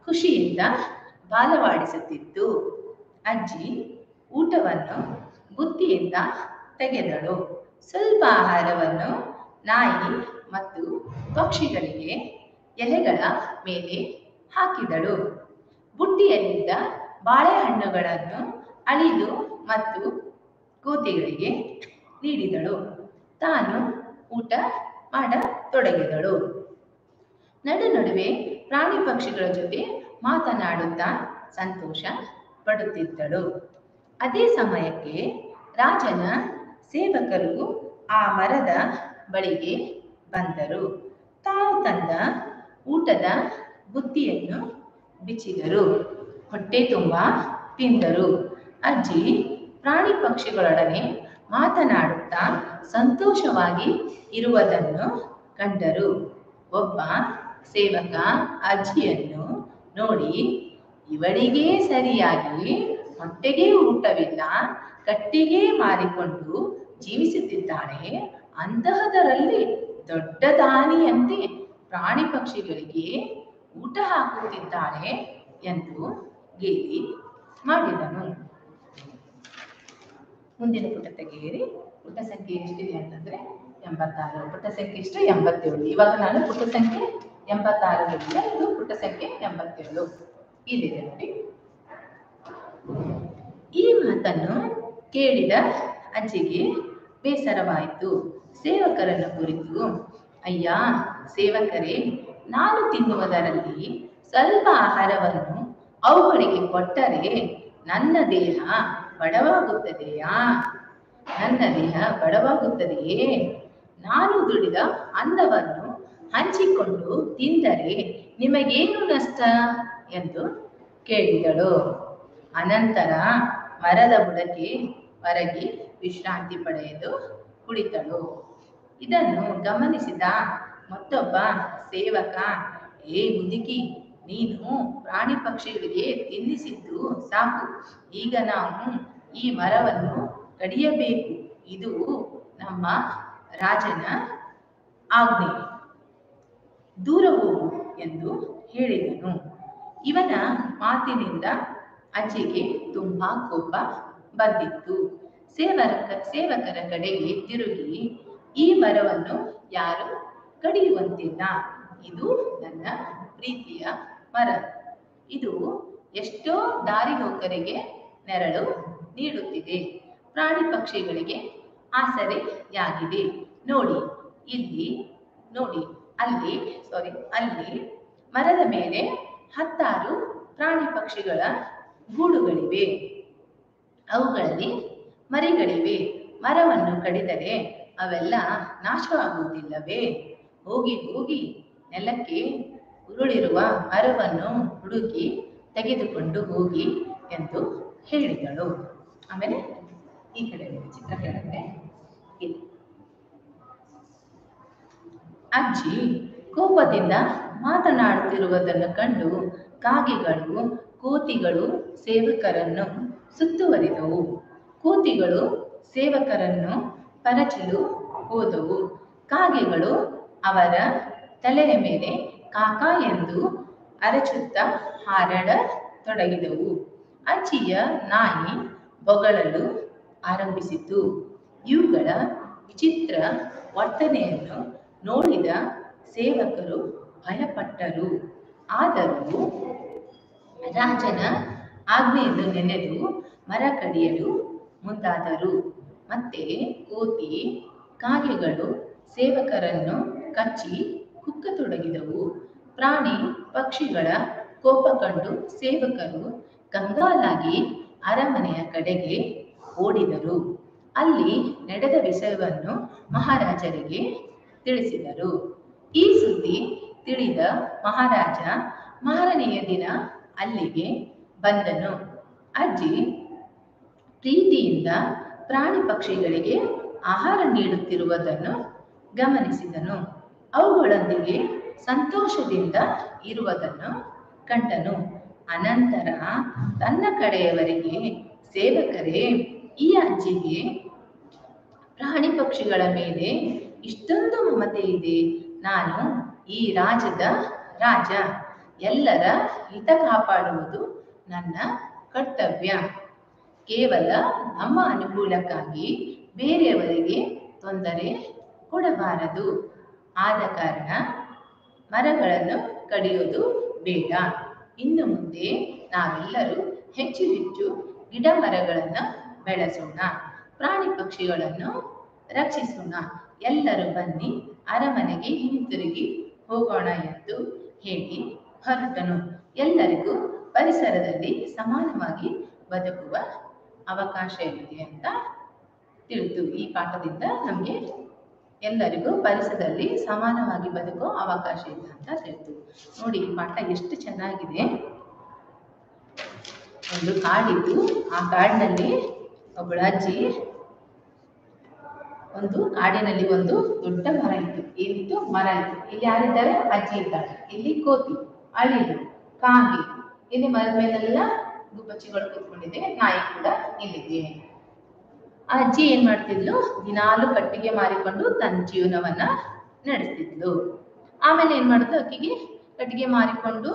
ಖುಷಿಯಿಂದ ಬಾಲವಾಡಿಸುತ್ತಿತ್ತು ಅಜ್ಜಿ ಊಟವನ್ನು ಬುತ್ತಿಯಿಂದ ತೆಗೆದಳು ಸ್ವಲ್ಪ ಆಹಾರವನ್ನು ನಾಯಿ ಮತ್ತು ಪಕ್ಷಿಗಳಿಗೆ ಎಲೆಗಳ ಮೇಲೆ ಹಾಕಿದಳು ಬುಟ್ಟಿಯಲ್ಲಿದ್ದ ಬಾಳೆಹಣ್ಣುಗಳನ್ನು ಅಳಿದು ಮತ್ತು ಕೋತಿಗಳಿಗೆ ನೀಡಿದಳು ತಾನು ಊಟ ಮಾಡತೊಡಗಿದಳು ನಡು ನಡುವೆ ಪ್ರಾಣಿ ಪಕ್ಷಿಗಳ ಜೊತೆ ಮಾತನಾಡುತ್ತಾ ಸಂತೋಷ ಪಡುತ್ತಿದ್ದಳು ಅದೇ ಸಮಯಕ್ಕೆ ರಾಜನ ಸೇವಕರು ಆ ಮರದ ಬಳಿಗೆ ಬಂದರು ತಾವು ತಂದ ಊಟದ ಬುತ್ತಿಯನ್ನು ಬಿಚ್ಚಿದರು ಹೊಟ್ಟೆ ತುಂಬ ತಿಂದರು ಅಜ್ಜಿ ಪ್ರಾಣಿ ಪಕ್ಷಿಗಳೊಡನೆ ಮಾತನಾಡುತ್ತಾ ಸಂತೋಷವಾಗಿ ಇರುವುದನ್ನು ಕಂಡರು ಒಬ್ಬ ಸೇವಕ ಅಜ್ಜಿಯನ್ನು ನೋಡಿ ಇವಳಿಗೆ ಸರಿಯಾಗಿ ಹೊಟ್ಟೆಗೆ ಊಟವಿಲ್ಲ ಕಟ್ಟಿಗೆ ಮಾರಿಕೊಂಡು ಜೀವಿಸುತ್ತಿದ್ದಾಳೆ ಅಂತಹದರಲ್ಲಿ ದೊಡ್ಡ ದಾನಿಯಂತೆ ಪ್ರಾಣಿ ಪಕ್ಷಿಗಳಿಗೆ ಊಟ ಹಾಕುತ್ತಿದ್ದಾಳೆ ಎಂದು ಗೇಲಿ ಮಾಡಿದನು ಮುಂದಿನ ಪುಟ ತೆಗೆಯಿರಿ ಪುಟ ಸಂಖ್ಯೆ ಎಷ್ಟಿದೆ ಅಂತಂದ್ರೆ ಎಂಬತ್ತಾರು ಪುಟ ಸಂಖ್ಯೆ ಎಷ್ಟು ಎಂಬತ್ತೇಳು ಇವಾಗ ನಾನು ಪುಟ ಸಂಖ್ಯೆ ಎಂಬತ್ತಾರು ಹೇಳಿದೆ ಇದು ಪುಟ ಸಂಖ್ಯೆ ಎಂಬತ್ತೇಳು ಇಲ್ಲಿದೆ ನೋಡಿ ಈ ಮಾತನ್ನು ಕೇಳಿದ ಅಜ್ಜಿಗೆ ಬೇಸರವಾಯಿತು ಸೇವಕರನ್ನು ಕುರಿತು ಅಯ್ಯ ಸೇವಕರೇ ನಾನು ತಿನ್ನುವುದರಲ್ಲಿ ಸ್ವಲ್ಪ ಆಹಾರವನ್ನು ಅವುಗಳಿಗೆ ಕೊಟ್ಟರೆ ನನ್ನ ದೇಹ ಬಡವಾಗುತ್ತದೆಯಾ ನನ್ನ ದೇಹ ಬಡವಾಗುತ್ತದೆಯೇ ನಾನು ದುಡಿದ ಅನ್ನವನ್ನು ಹಂಚಿಕೊಂಡು ತಿಂದರೆ ನಿಮಗೇನು ನಷ್ಟ ಎಂದು ಕೇಳಿದಳು ಅನಂತರ ಮರದ ಬುಡಕ್ಕೆ ಹೊರಗೆ ವಿಶ್ರಾಂತಿ ಪಡೆಯಲು ಕುಳಿತಳು ಇದನ್ನು ಗಮನಿಸಿದ ಮತ್ತೊಬ್ಬ ಸೇವಕ ಏ ಮುದುಕಿ ನೀನು ಪ್ರಾಣಿ ಪಕ್ಷಿಗಳಿಗೆ ತಿನ್ನಿಸಿದ್ದು ಸಾಕು ಈಗ ನಾವು ಈ ಮರವನ್ನು ಕಡಿಯಬೇಕು ಇದು ನಮ್ಮ ರಾಜನ ಆಜ್ಞೆ ದೂರ ಹೋಗು ಎಂದು ಹೇಳಿದನು ಇವನ ಮಾತಿನಿಂದ ಅಜ್ಜಿಗೆ ತುಂಬಾ ಕೋಪ ಬಂದಿತ್ತು ಸೇವಕ ಸೇವಕರ ಕಡೆಗೆ ತಿರುಗಿ ಈ ಮರವನ್ನು ಯಾರು ಕಡಿಯುವಂತಿಲ್ಲ ಇದು ನನ್ನ ಪ್ರೀತಿಯ ಮರ ಇದು ಎಷ್ಟೋ ದಾರಿಹೋಕರಿಗೆ ನೆರಳು ನೀಡುತ್ತಿದೆ ಪ್ರಾಣಿ ಪಕ್ಷಿಗಳಿಗೆ ಆಸರೆಯಾಗಿದೆ ನೋಡಿ ಇಲ್ಲಿ ನೋಡಿ ಅಲ್ಲಿ ಸಾರಿ ಅಲ್ಲಿ ಮರದ ಮೇಲೆ ಹತ್ತಾರು ಪ್ರಾಣಿ ಪಕ್ಷಿಗಳ ಗೂಡುಗಳಿವೆ ಅವುಗಳಲ್ಲಿ ಮರಿಗಳಿವೆ ಮರವನ್ನು ಕಡಿದರೆ ಅವೆಲ್ಲ ನಾಶವಾಗುವುದಿಲ್ಲವೇ ಹೋಗಿ ಹೋಗಿ ನೆಲಕ್ಕೆ ಉರುಳಿರುವ ಮರವನ್ನು ಹುಡುಕಿ ತೆಗೆದುಕೊಂಡು ಹೋಗಿ ಎಂದು ಹೇಳಿದಳು ಆಮೇಲೆ ಈ ಕಡೆ ನೋಡಿ, ಚಿತ್ರ ಕೆಳಗಡೆ ಇಲ್ಲಿ ಅಜ್ಜಿ ಕೋಪದಿಂದ ಮಾತನಾಡುತ್ತಿರುವುದನ್ನು ಕಂಡು ಕಾಗೆಗಳು ಕೋತಿಗಳು ಸೇವಕರನ್ನು ಸುತ್ತುವರಿದವು ಕೋತಿಗಳು ಸೇವಕರನ್ನು ಪರಚಲು ಹೋದವು ಕಾಗೆಗಳು ಅವರ ತಲೆಯ ಮೇಲೆ ಕಾಕಾ ಎಂದು ಅರಚುತ್ತಾ ಹಾರಾಡತೊಡಗಿದವು ಅಜ್ಜಿಯ ನಾಯಿ ಬೊಗಳಲು ಆರಂಭಿಸಿತು ಇವುಗಳ ವಿಚಿತ್ರ ವರ್ತನೆಯನ್ನು ನೋಡಿದ ಸೇವಕರು ಭಯಪಟ್ಟರು ಆದರೂ ರಾಜನ ಆಜ್ಞೆಯನ್ನು ನೆನೆದು ಮರ ಕಡಿಯಲು ಮುಂದಾದರು ಮತ್ತೆ ಕೋತಿ ಕಾಗೆಗಳು ಸೇವಕರನ್ನು ಕಚ್ಚಿ ಕುಕ್ಕತೊಡಗಿದವು ಪ್ರಾಣಿ ಪಕ್ಷಿಗಳ ಕೋಪ ಕಂಡು ಸೇವಕರು ಕಂಗಾಲಾಗಿ ಅರಮನೆಯ ಕಡೆಗೆ ಓಡಿದರು ಅಲ್ಲಿ ನಡೆದ ವಿಷಯವನ್ನು ಮಹಾರಾಜರಿಗೆ ತಿಳಿಸಿದರು ಈ ಸುದ್ದಿ ತಿಳಿದ ಮಹಾರಾಜ ಮಾರನೆಯ ದಿನ ಅಲ್ಲಿಗೆ ಬಂದನು ಅಜ್ಜಿ ಪ್ರೀತಿಯಿಂದ ಪ್ರಾಣಿ ಪಕ್ಷಿಗಳಿಗೆ ಆಹಾರ ನೀಡುತ್ತಿರುವುದನ್ನು ಗಮನಿಸಿದನು ಅವುಗಳೊಂದಿಗೆ ಸಂತೋಷದಿಂದ ಇರುವುದನ್ನು ಕಂಡನು ಅನಂತರ ತನ್ನ ಕಡೆಯವರಿಗೆ ಸೇವಕರೇ ಈ ಅಜ್ಜಿಗೆ ಪ್ರಾಣಿ ಪಕ್ಷಿಗಳ ಮೇಲೆ ಇಷ್ಟೊಂದು ಮಮತೆ ಇದೆ ನಾನು ಈ ರಾಜದ ರಾಜ ಎಲ್ಲರ ಹಿತ ಕಾಪಾಡುವುದು ನನ್ನ ಕರ್ತವ್ಯ ಕೇವಲ ನಮ್ಮ ಅನುಕೂಲಕ್ಕಾಗಿ ಬೇರೆಯವರಿಗೆ ತೊಂದರೆ ಕೊಡಬಾರದು ಆದ ಕಾರಣ ಮರಗಳನ್ನು ಕಡಿಯೋದು ಬೇಡ ಇನ್ನು ಮುಂದೆ ನಾವೆಲ್ಲರೂ ಹೆಚ್ಚು ಹೆಚ್ಚು ಗಿಡ ಮರಗಳನ್ನು ಬೆಳೆಸೋಣ ಪ್ರಾಣಿ ಪಕ್ಷಿಗಳನ್ನು ರಕ್ಷಿಸೋಣ ಎಲ್ಲರೂ ಬನ್ನಿ ಅರಮನೆಗೆ ಹಿಂತಿರುಗಿ ಹೋಗೋಣ ಎಂದು ಹೇಳಿ ಹೊರಟನು ಎಲ್ಲರಿಗೂ ಪರಿಸರದಲ್ಲಿ ಸಮಾನವಾಗಿ ಬದುಕುವ ಅವಕಾಶ ಇದೆ ಅಂತ ತಿಳಿತು ಈ ಪಾಠದಿಂದ ನಮಗೆ ಎಲ್ಲರಿಗೂ ಪರಿಸರದಲ್ಲಿ ಸಮಾನವಾಗಿ ಬದುಕೋ ಅವಕಾಶ ಇದೆ ಅಂತ ತಿಳಿತು ನೋಡಿ ಈ ಪಾಠ ಎಷ್ಟು ಚೆನ್ನಾಗಿದೆ ಒಂದು ಕಾಡಿತ್ತು ಆ ಕಾಡಿನಲ್ಲಿ ಒಬ್ಬಳ ಅಜ್ಜಿ ಒಂದು ಕಾಡಿನಲ್ಲಿ ಒಂದು ದೊಡ್ಡ ಮರ ಇತ್ತು ಏನಿತ್ತು ಮರ ಇತ್ತು ಇಲ್ಲಿ ಯಾರಿದ್ದಾರೆ ಅಜ್ಜಿ ಇದ್ದಾರೆ ಇಲ್ಲಿ ಕೋತಿ ಅಳಿಲು ಕಾಗೆ ಇಲ್ಲಿ ಮರದ ಮೇಲೆಲ್ಲ ಗುಬ್ಬಚ್ಚಿಗಳು ಕೂತ್ಕೊಂಡಿದೆ ನಾಯಿ ಕೂಡ ಇಲ್ಲಿದೆ ಆ ಅಜ್ಜಿ ಏನ್ ಮಾಡ್ತಿದ್ಲು ದಿನಾಲು ಕಟ್ಟಿಗೆ ಮಾರಿಕೊಂಡು ತನ್ನ ಜೀವನವನ್ನ ನಡೆಸ್ತಿದ್ಲು ಆಮೇಲೆ ಏನ್ ಮಾಡಿದ್ಲು ಅಕ್ಕಿಗೆ ಕಟ್ಟಿಗೆ ಮಾರಿಕೊಂಡು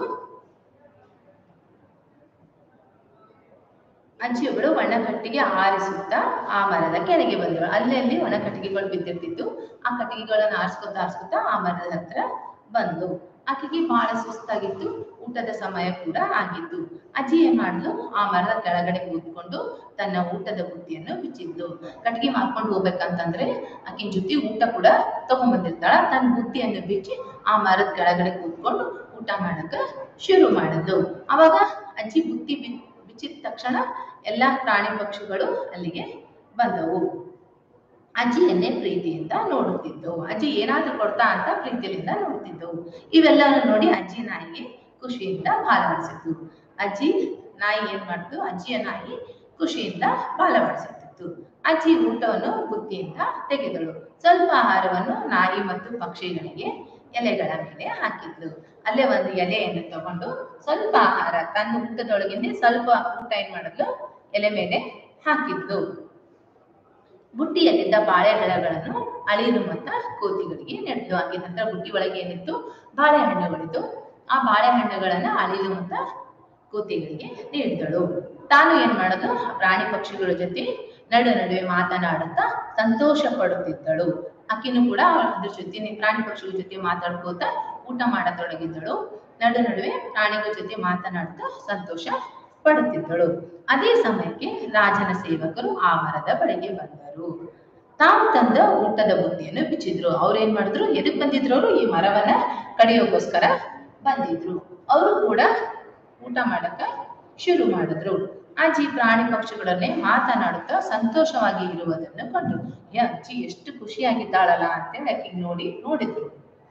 ಅಜ್ಜಿಯೊಬ್ಬಳು ಒಣ ಕಟ್ಟಿಗೆ ಆರಿಸುತ್ತಾ ಆ ಮರದ ಕೆಳಗೆ ಬಂದಳು ಅಲ್ಲಲ್ಲಿ ಒಣ ಕಟ್ಟಿಗೆಗಳು ಬಿದ್ದಿರ್ತಿತ್ತು ಆ ಕಟ್ಟಿಗೆಗಳನ್ನು ಆರಿಸ್ಕೊತಾ ಆರಿಸ್ಕೊತಾ ಆ ಮರದ ಹತ್ರ ಬಂದು ಆಕೆಗೆ ಬಹಳ ಸುಸ್ತಾಗಿತ್ತು ಊಟದ ಸಮಯ ಕೂಡ ಆಗಿತ್ತು ಅಜ್ಜಿ ಏನ್ ಮಾಡ್ಲು ಆ ಮರದ ಕೆಳಗಡೆ ಕೂತ್ಕೊಂಡು ತನ್ನ ಊಟದ ಬುತ್ತಿಯನ್ನು ಬಿಚ್ಚಿದ್ಲು ಕಟ್ಟಿಗೆ ಮಾರ್ಕೊಂಡು ಹೋಗ್ಬೇಕಂತಂದ್ರೆ ಆಕಿನ ಜೊತೆ ಊಟ ಕೂಡ ತಗೊಂಡ್ಬಂದಿರ್ತಾಳ ತನ್ನ ಬುತ್ತಿಯನ್ನು ಬಿಚ್ಚಿ ಆ ಮರದ ಕೆಳಗಡೆ ಕೂತ್ಕೊಂಡು ಊಟ ಮಾಡಕ ಶುರು ಮಾಡಿದ್ಲು ಅವಾಗ ಅಜ್ಜಿ ಬುತ್ತಿ ಬಿ ಬಿಚ್ಚಿದ ತಕ್ಷಣ ಎಲ್ಲಾ ಪ್ರಾಣಿ ಪಕ್ಷಿಗಳು ಅಲ್ಲಿಗೆ ಬಂದವು ಅಜ್ಜಿಯನ್ನೇ ಪ್ರೀತಿಯಿಂದ ನೋಡುತ್ತಿದ್ದವು ಅಜ್ಜಿ ಏನಾದ್ರೂ ಕೊಡ್ತಾ ಅಂತ ಪ್ರೀತಿಯಿಂದ ನೋಡುತ್ತಿದ್ದವು ಇವೆಲ್ಲವನ್ನು ನೋಡಿ ಅಜ್ಜಿ ನಾಯಿಗೆ ಖುಷಿಯಿಂದ ಬಾಲವಾಡಿಸಿತ್ತು ಅಜ್ಜಿ ನಾಯಿ ಏನ್ ಮಾಡ್ತು ಅಜ್ಜಿಯ ನಾಯಿ ಖುಷಿಯಿಂದ ಬಾಲವಾಡಿಸುತ್ತಿತ್ತು ಅಜ್ಜಿ ಊಟವನ್ನು ಬುದ್ಧಿಯಿಂದ ತೆಗೆದಳು ಸ್ವಲ್ಪ ಆಹಾರವನ್ನು ನಾಯಿ ಮತ್ತು ಪಕ್ಷಿಗಳಿಗೆ ಎಲೆಗಳ ಮೇಲೆ ಹಾಕಿದ್ಲು ಅಲ್ಲೇ ಒಂದು ಎಲೆಯನ್ನು ತಗೊಂಡು ಸ್ವಲ್ಪ ಆಹಾರ ತನ್ನ ಊಟದೊಳಗಿಂದ ಸ್ವಲ್ಪ ಊಟ ಏನ್ ಮಾಡಿದ್ಲು ಎಲೆ ಮೇಲೆ ಹಾಕಿದ್ಲು ಬುಟ್ಟಿಯಲ್ಲಿದ್ದ ಬಾಳೆಹಣ್ಣುಗಳನ್ನು ಅಳಿಲು ಮತ್ತ ಕೋತಿಗಳಿಗೆ ನೆಡ್ದು ಹಾಕಿದ ನಂತರ ಬುಟ್ಟಿ ಒಳಗೆ ಏನಿತ್ತು ಬಾಳೆಹಣ್ಣುಗಳಿತ್ತು ಆ ಬಾಳೆಹಣ್ಣುಗಳನ್ನ ಅಳಿಲು ಮತ್ತ ಕೋತಿಗಳಿಗೆ ನೀಡಿದಳು ತಾನು ಏನ್ ಮಾಡೋದು ಆ ಪ್ರಾಣಿ ಪಕ್ಷಿಗಳ ಜೊತೆ ನಡು ನಡುವೆ ಮಾತನಾಡುತ್ತಾ ಸಂತೋಷ ಪಡುತ್ತಿದ್ದಳು ಆಕಿನೂ ಕೂಡ ಅದ್ರ ಜೊತೆ ಪ್ರಾಣಿ ಪಕ್ಷಿಗಳ ಜೊತೆ ಮಾತಾಡ್ಕೋತ ಊಟ ಮಾಡತೊಡಗಿದ್ದಳು ನಡು ನಡುವೆ ಪ್ರಾಣಿಗಳ ಜೊತೆ ಮಾತನಾಡುತ್ತಾ ಸಂತೋಷ ಪಡುತ್ತಿದ್ದಳು ಅದೇ ಸಮಯಕ್ಕೆ ರಾಜನ ಸೇವಕರು ಆ ಮರದ ಬಳಿಗೆ ಬಂದರು ತಾವು ತಂದ ಊಟದ ಬುತ್ತಿಯನ್ನು ಬಿಚ್ಚಿದ್ರು ಅವ್ರು ಏನ್ ಮಾಡಿದ್ರು ಎದಕ್ ಬಂದಿದ್ರು ಅವರು ಈ ಮರವನ್ನ ಕಡಿಯೋಕೋಸ್ಕರ ಬಂದಿದ್ರು ಅವರು ಕೂಡ ಊಟ ಮಾಡಕ ಶುರು ಮಾಡಿದ್ರು ಅಜ್ಜಿ ಪ್ರಾಣಿ ಪಕ್ಷಿಗಳನ್ನೇ ಮಾತನಾಡುತ್ತಾ ಸಂತೋಷವಾಗಿ ಇರುವುದನ್ನು ಕಂಡ್ರು ಏ ಅಜ್ಜಿ ಎಷ್ಟು ಖುಷಿಯಾಗಿದ್ದಾಳಲ್ಲ ಅಂತೇಳಿ ಆಕಿಗೆ ನೋಡಿ ನೋಡಿದ್ರು